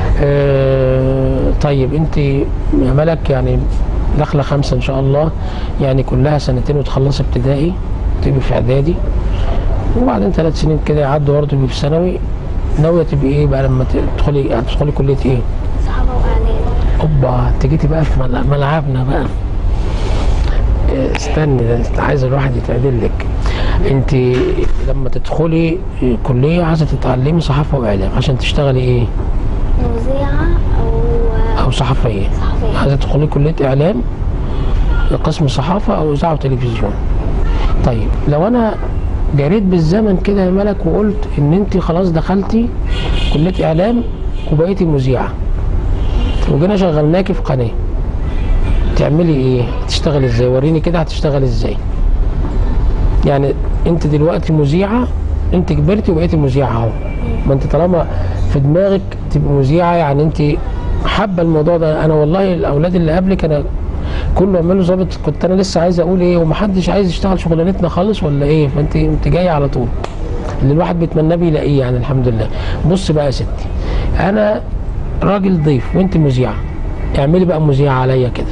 آه طيب انت يا ملك يعني داخله خمسه ان شاء الله يعني كلها سنتين وتخلصي ابتدائي تبقي في اعدادي وبعدين ثلاث سنين كده يعدوا برضه تبقي في ثانوي ناويه تبقي ايه بقى لما تدخلي هتدخلي كليه ايه؟ صحابة وأعلام اوبا انت جيتي بقى في مل- ملعبنا بقى إيه، استني ده انت عايز الواحد يتعدل لك انت لما تدخلي كليه عايزه تتعلمي صحافه واعلام عشان تشتغلي ايه مذيعة أو او صحفيه صحفية. عايزه تدخلي كليه اعلام قسم صحافه او اذاعه وتلفزيون طيب لو انا جريت بالزمن كده يا ملك وقلت ان انت خلاص دخلتي كليه اعلام وبقيتي مذيعه وجينا شغلناكي في قناه تعملي ايه هتشتغلي ازاي وريني كده هتشتغلي ازاي يعني انت دلوقتي مذيعه انت كبرتي وبقيتي مذيعه اهو ما انت طالما في دماغك تبقى مذيعه يعني انت حابه الموضوع ده انا والله الاولاد اللي قبلك انا كله يعملوا ظابط كنت انا لسه عايز اقول ايه ومحدش عايز يشتغل شغلانتنا خالص ولا ايه فانت انت جايه على طول اللي الواحد بيتمناه بيلاقيه يعني الحمد لله بص بقى يا ستي انا راجل ضيف وانت مذيعه اعملي بقى مذيعه عليا كده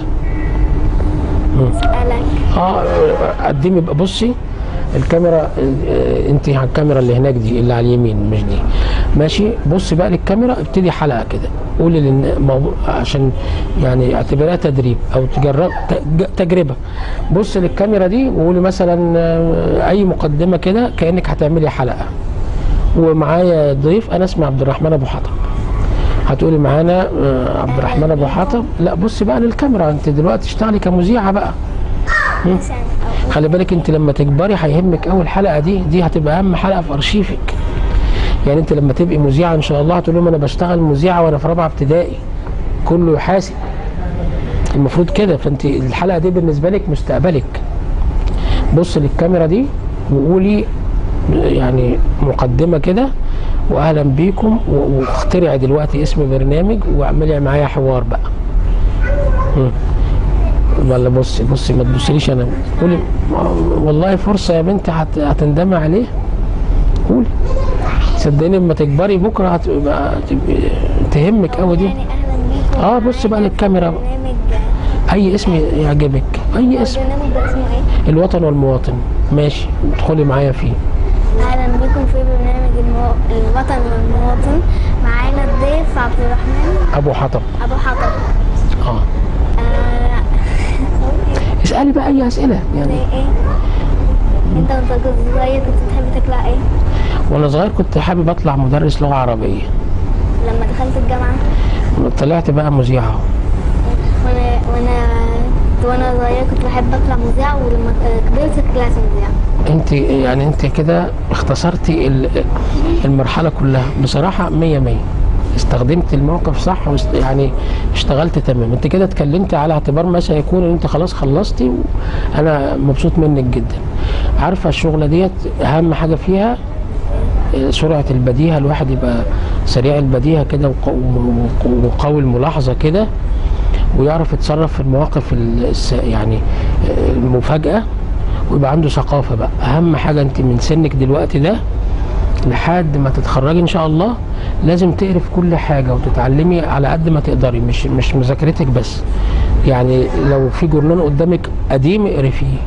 أسألك اه قدمي بقى بصي الكاميرا آه، انت على الكاميرا اللي هناك دي اللي على اليمين مش دي ماشي بصي بقى للكاميرا ابتدي حلقه كده قولي للن... موضوع عشان يعني اعتبرها تدريب او تجرب تج- تجربه بصي للكاميرا دي وقولي مثلا آه، اي مقدمه كده كانك هتعملي حلقه ومعايا ضيف انا اسمي عبد الرحمن ابو حطب هتقولي معانا آه، عبد الرحمن ابو حطب لا بصي بقى للكاميرا انت دلوقتي اشتغلي كمذيعه بقى عشان أقول خلي بالك انت لما تكبري هيهمك اول حلقه دي دي هتبقى اهم حلقه في ارشيفك يعني انت لما تبقي مذيعه ان شاء الله هتقول لهم انا بشتغل مذيعه وانا في رابعه ابتدائي كله يحاسب المفروض كده فانت الحلقه دي بالنسبه لك مستقبلك بص للكاميرا دي وقولي يعني مقدمه كده واهلا بيكم و- واخترعي دلوقتي اسم برنامج واعملي معايا حوار بقى مم. ولا بصي بصي ما تبصليش انا قولي والله فرصه يا بنتي هت- هتندمي عليها قولي صدقني لما تكبري بكره هتبقى هتبقى تهمك قوي دي يعني أهلا بيكم اه بص بقى للكاميرا برنامج اي اسم يعجبك اي اسم البرنامج ده اسمه إيه؟ الوطن والمواطن ماشي ادخلي معايا فيه أهلا بكم في برنامج المو... الوطن والمواطن معانا الضيف عبد الرحمن ابو حطب أبو حطب اه آه... اسالي بقى اي اسئله يعني زي إيه؟ أنت وأنت كنت صغير كنت بتحب تطلع إيه؟ وانا صغير كنت حابب اطلع مدرس لغه عربيه لما دخلت الجامعة طلعت بقى مذيع اهو وأنا وأنا وأنا صغير كنت بحب أطلع مذيع ولما كبرت طلعت مذيع انت يعني انت كده اختصرتي ال- المرحله كلها بصراحه مية مية استخدمت الموقف صح واست- يعني اشتغلت تمام انت كده اتكلمت على اعتبار ما سيكون ان انت خلاص خلصتي وانا مبسوط منك جدا عارفه الشغله ديت اهم حاجه فيها اه، سرعه البديهه الواحد يبقى سريع البديهه كده وق- وق- وقوي الملاحظه كده ويعرف يتصرف في المواقف ال- الس- يعني اه، المفاجاه ويبقى عنده ثقافه بقى اهم حاجه انت من سنك دلوقتي ده لحد ما تتخرجي ان شاء الله لازم تقري في كل حاجه وتتعلمي على قد ما تقدري مش مش مذاكرتك بس يعني لو في جورنال قدامك قديم اقري فيه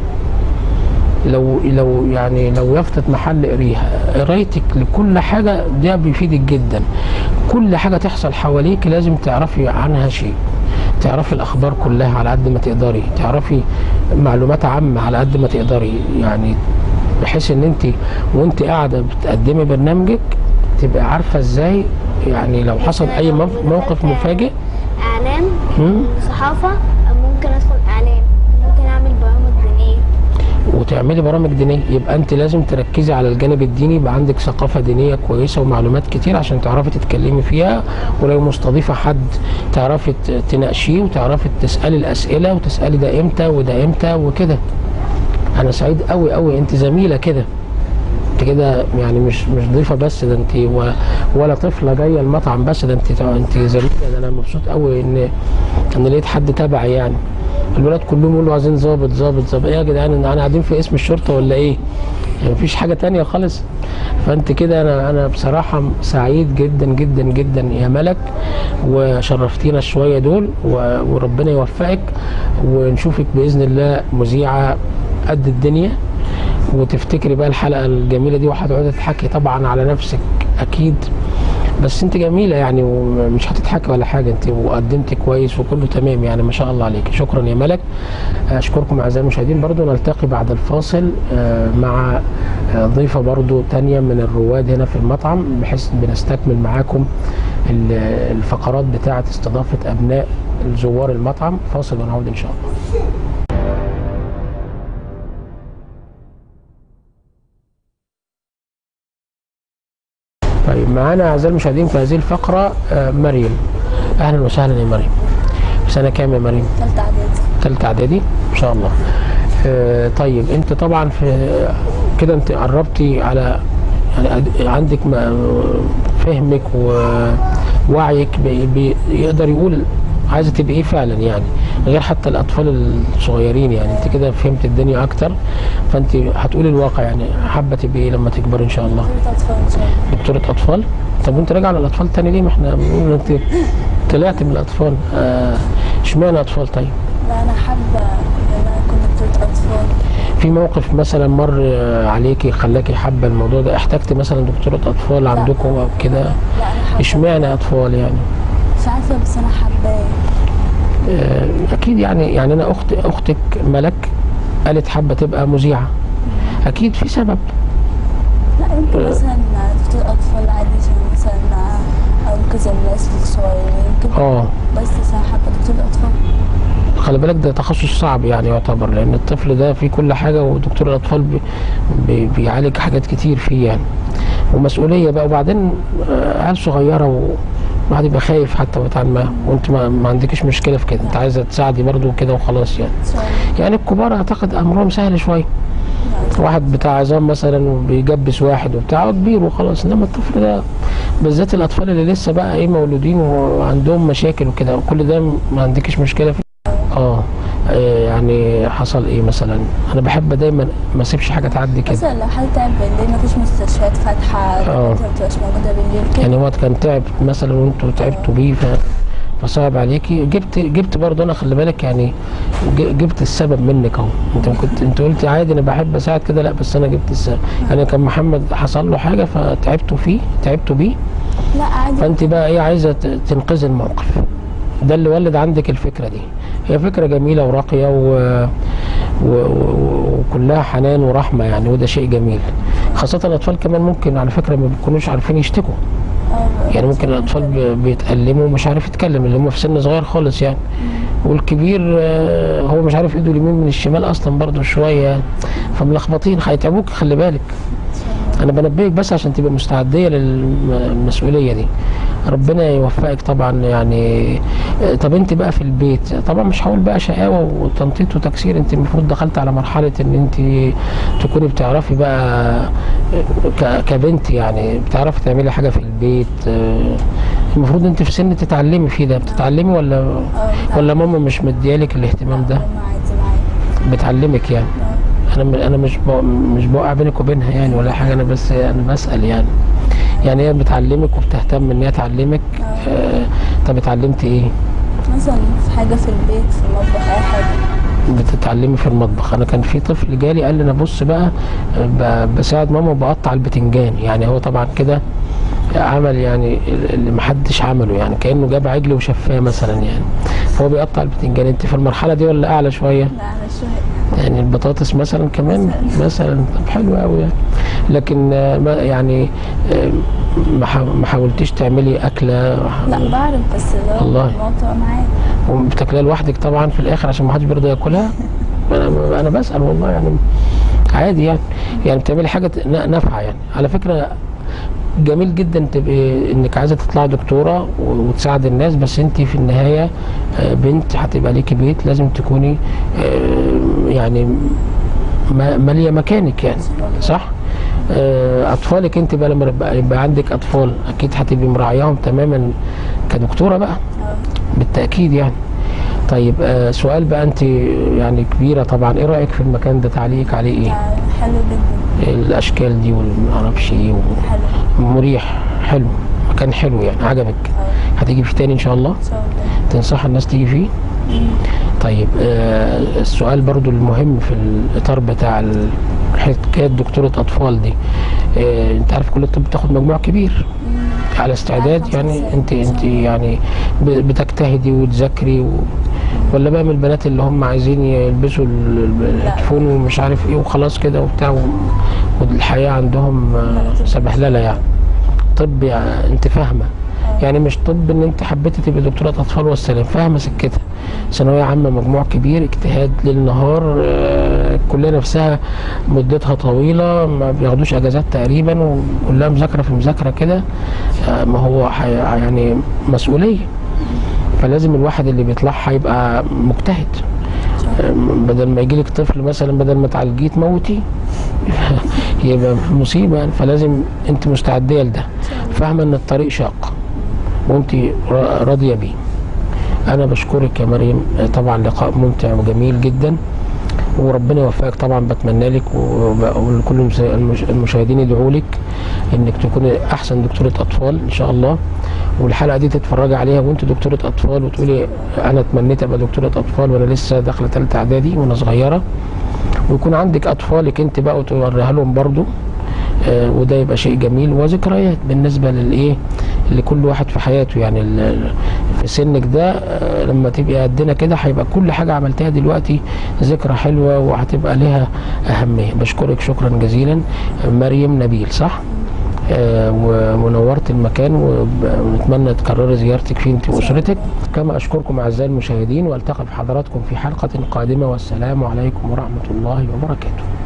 لو لو يعني لو يافطة محل قريها قرايتك لكل حاجة ده بيفيدك جدا كل حاجة تحصل حواليك لازم تعرفي عنها شيء تعرفي الأخبار كلها على قد ما تقدري تعرفي معلومات عامة على قد ما تقدري يعني بحيث ان انت وانت قاعدة بتقدمي برنامجك تبقى عارفة ازاي يعني لو حصل اي موف- موقف مفاجئ اعلام مم، صحافه ممكن ادخل اعلام ممكن اعمل برامج دينيه وتعملي برامج دينيه يبقى انت لازم تركزي على الجانب الديني يبقى عندك ثقافه دينيه كويسه ومعلومات كتير عشان تعرفي تتكلمي فيها ولو مستضيفه حد تعرفي ت- تناقشيه وتعرفي تسالي الاسئله وتسالي ده امتى وده امتى وكده انا سعيد قوي قوي انت زميله كده انت كده يعني مش مش ضيفه بس ده انت و- ولا طفله جايه المطعم بس ده انت انت زميله ده انا مبسوط قوي ان ان لقيت حد تبعي يعني الولاد كلهم يقولوا عايزين ظابط ظابط ظابط ايه يا جدعان انا قاعدين في اسم الشرطه ولا ايه؟ يعني مفيش حاجه تانية خالص فانت كده انا انا بصراحه سعيد جدا جدا جدا يا ملك وشرفتينا شويه دول و- وربنا يوفقك ونشوفك باذن الله مذيعه قد الدنيا وتفتكري بقى الحلقه الجميله دي وهتقعدي تضحكي طبعا على نفسك اكيد بس انت جميله يعني ومش هتضحكي ولا حاجه انت وقدمتي كويس وكله تمام يعني ما شاء الله عليك شكرا يا ملك اشكركم اعزائي المشاهدين برضو نلتقي بعد الفاصل آه، مع آه، ضيفه برضو تانية من الرواد هنا في المطعم بحيث بنستكمل معاكم ال- الفقرات بتاعه استضافه ابناء زوار المطعم فاصل ونعود ان شاء الله طيب معانا اعزائي المشاهدين في هذه الفقره آه، مريم اهلا وسهلا يا مريم سنه كام يا مريم ثالثة إعدادي ثالثه اعدادي ان شاء الله آه، طيب انت طبعا في كده انت قربتي على يعني أد- عندك ما- فهمك ووعيك بي- بي- يقدر يقول عايزه تبقى ايه فعلا يعني غير حتى الاطفال الصغيرين يعني انت كده فهمت الدنيا اكتر فانت هتقولي الواقع يعني حابه تبقى ايه لما تكبر ان شاء الله دكتورة أطفال إن شاء الله دكتورة أطفال طب وأنت راجع على الأطفال تاني ليه؟ ما إحنا بنقول أنت طلعت من الأطفال آه، اشمعنى أطفال طيب؟ لا أنا حابة إن أنا أكون دكتورة أطفال في موقف مثلا مر آه، عليكي خلاكي حابة الموضوع ده احتجتي مثلا دكتورة أطفال عندكم أو كده لا أنا حابة اشمعنى أطفال يعني؟ مش عارفة بس أنا حابة آه، أكيد يعني يعني أنا أخت أختك ملك قالت حابة تبقى مذيعة أكيد في سبب لا يمكن مثلا دكتور أطفال عادي عشان مثلا أنقذ الناس الصغيرين يمكن اه بس أنا حابة دكتور أطفال خلي بالك ده تخصص صعب يعني يعتبر لان الطفل ده فيه كل حاجه ودكتور الاطفال بي بي بيعالج حاجات كتير فيه يعني ومسؤوليه بقى وبعدين آه، عيال صغيره والواحد يبقى خايف حتى ويتعامل معاهم وانت ما, ما عندكش مشكله في كده انت عايزه تساعدي برضه كده وخلاص يعني إن شاء الله يعني الكبار اعتقد امرهم سهل شويه يعني واحد بتاع عظام مثلا وبيجبس واحد وبتاع هو كبير وخلاص انما الطفل ده بالذات الاطفال اللي لسه بقى ايه مولودين وعندهم مشاكل وكده كل ده ما عندكش مشكله فيه اه آه، يعني حصل ايه مثلا انا بحب دايما ما اسيبش حاجه تعدي كده مثلا لو حد تعب بالليل مفيش مستشفيات فاتحة آه. دكاترة مبتبقاش موجودة بالليل كده يعني هو كان تعب مثلا وانتوا تعبتوا بيه ف فصعب عليكي جبت جبت برضه انا خلي بالك يعني ج- جبت السبب منك اهو انت كنت انت قلت عادي انا بحب اساعد كده لا بس انا جبت السبب يعني كان محمد حصل له حاجه فتعبتوا فيه تعبتوا بيه لا عادي فانت بقى ايه عايزه ت- تنقذي الموقف ده اللي ولد عندك الفكره دي هي فكره جميله وراقيه و... و... و... وكلها حنان ورحمه يعني وده شيء جميل خاصه الاطفال كمان ممكن على فكره ما بيكونوش عارفين يشتكوا آه، يعني ممكن الاطفال بي- بيتألموا ومش عارف يتكلم اللي هم في سن صغير خالص يعني والكبير آه، هو مش عارف ايده اليمين من الشمال اصلا برضه شويه يعني فملخبطين هيتعبوك خلي بالك انا بنبهك بس عشان تبقى مستعديه للمسؤوليه دي ربنا يوفقك طبعا يعني آه، طب انت بقى في البيت طبعا مش هقول بقى شقاوه وتنطيط وتكسير انت المفروض دخلت على مرحله ان انت تكوني بتعرفي بقى آه، ك- كبنت يعني بتعرفي تعملي حاجه في البيت آه، المفروض انت في سن تتعلمي فيه ده بتتعلمي ولا اه ولا ماما مش مديالك الاهتمام ده ماما عادي معايا بتعلمك يعني انا م- انا مش بق- مش بوقع بينك وبينها يعني ولا حاجه انا بس انا بسال يعني يعني هي بتعلمك وبتهتم ان هي تعلمك آه طب اتعلمتي ايه مثلا في حاجة في البيت في المطبخ أي حاجة بتتعلمي في المطبخ انا كان في طفل جالي قال لي انا بص بقى آه، ب- بساعد ماما وبقطع البتنجان يعني هو طبعا كده عمل يعني اللي محدش عمله يعني كانه جاب عجل وشفاه مثلا يعني فهو بيقطع البتنجان انت في المرحله دي ولا اعلى شويه لا على شوية يعني البطاطس مثلا كمان مثلا طب حلو قوي يعني لكن آه، ما- يعني آه، ما حا- ما حاولتيش تعملي اكله لا بعرف بس لو والله. ماما بتبقى معايا وبتاكليها لوحدك طبعا في الاخر عشان ما حدش بيرضى ياكلها انا انا بسال والله يعني عادي يعني يعني بتعملي حاجه ن- نافعه يعني على فكره جميل جدا تبقي انك عايزه تطلعي دكتوره و- وتساعد الناس بس انت في النهايه آه، بنت هتبقى ليكي بيت لازم تكوني آه، يعني ما- ماليه مكانك يعني صح؟ آه، اطفالك انت بقى لما يبقى- يبقى عندك اطفال اكيد هتبقي مراعياهم تماما كدكتوره بقى اه بالتاكيد يعني طيب آه سؤال بقى انت يعني كبيره طبعا ايه رايك في المكان ده تعليقك عليه ايه يعني حلو جدا الاشكال دي والمعرفش ايه حلو مريح حلو مكان حلو يعني عجبك اه هتيجي فيه تاني ان شاء الله ان شاء الله تنصح الناس تيجي فيه طيب آه السؤال برضو المهم في الاطار بتاع ال- حكايه دكتوره اطفال دي آه انت عارف كل الطب بتاخد مجموع كبير على استعداد يعني انت انت يعني ب- بتجتهدي وتذاكري و... ولا بقى من البنات اللي هم عايزين يلبسوا ال- ال- الهيدفون ومش عارف ايه وخلاص كده وبتاع و... والحياه عندهم آه، سبهلله يعني طب يعني انت فاهمه يعني مش طب ان انت حبيتي تبقي دكتوره اطفال والسلام فاهمه سكتها ثانويه عامه مجموع كبير اجتهاد ليل نهار آه، الكليه نفسها مدتها طويله ما بياخدوش اجازات تقريبا وكلها مذاكره في مذاكره كده آه، ما هو حي- يعني مسؤوليه فلازم الواحد اللي بيطلعها يبقى مجتهد آه، بدل ما يجيلك طفل مثلا بدل ما تعالجيه تموتيه يبقى مصيبه يعني فلازم انت مستعديه لده فاهمه ان الطريق شاق وانت را- راضيه بيه انا بشكرك يا مريم آه، طبعا لقاء ممتع وجميل جدا وربنا يوفقك طبعا بتمنى لك وب- ولكل المس- المش- المشاهدين يدعوا لك انك تكوني احسن دكتوره اطفال ان شاء الله والحلقه دي تتفرجي عليها وانت دكتوره اطفال وتقولي انا اتمنيت ابقى دكتوره اطفال وانا لسه داخله ثالثه اعدادي وانا صغيره ويكون عندك اطفالك انت بقى وتوريها لهم برضو آه، وده يبقى شيء جميل وذكريات بالنسبه للايه لكل واحد في حياته يعني ال- في سنك ده آه، لما تبقي قدنا كده هيبقى كل حاجه عملتها دلوقتي ذكرى حلوه وهتبقى لها اهميه بشكرك شكرا جزيلا مريم نبيل صح آه، ونورت المكان وب- ونتمنى تكرري زيارتك فيه انت واسرتك كما اشكركم اعزائي المشاهدين والتقي بحضراتكم في حلقه قادمه والسلام عليكم ورحمه الله وبركاته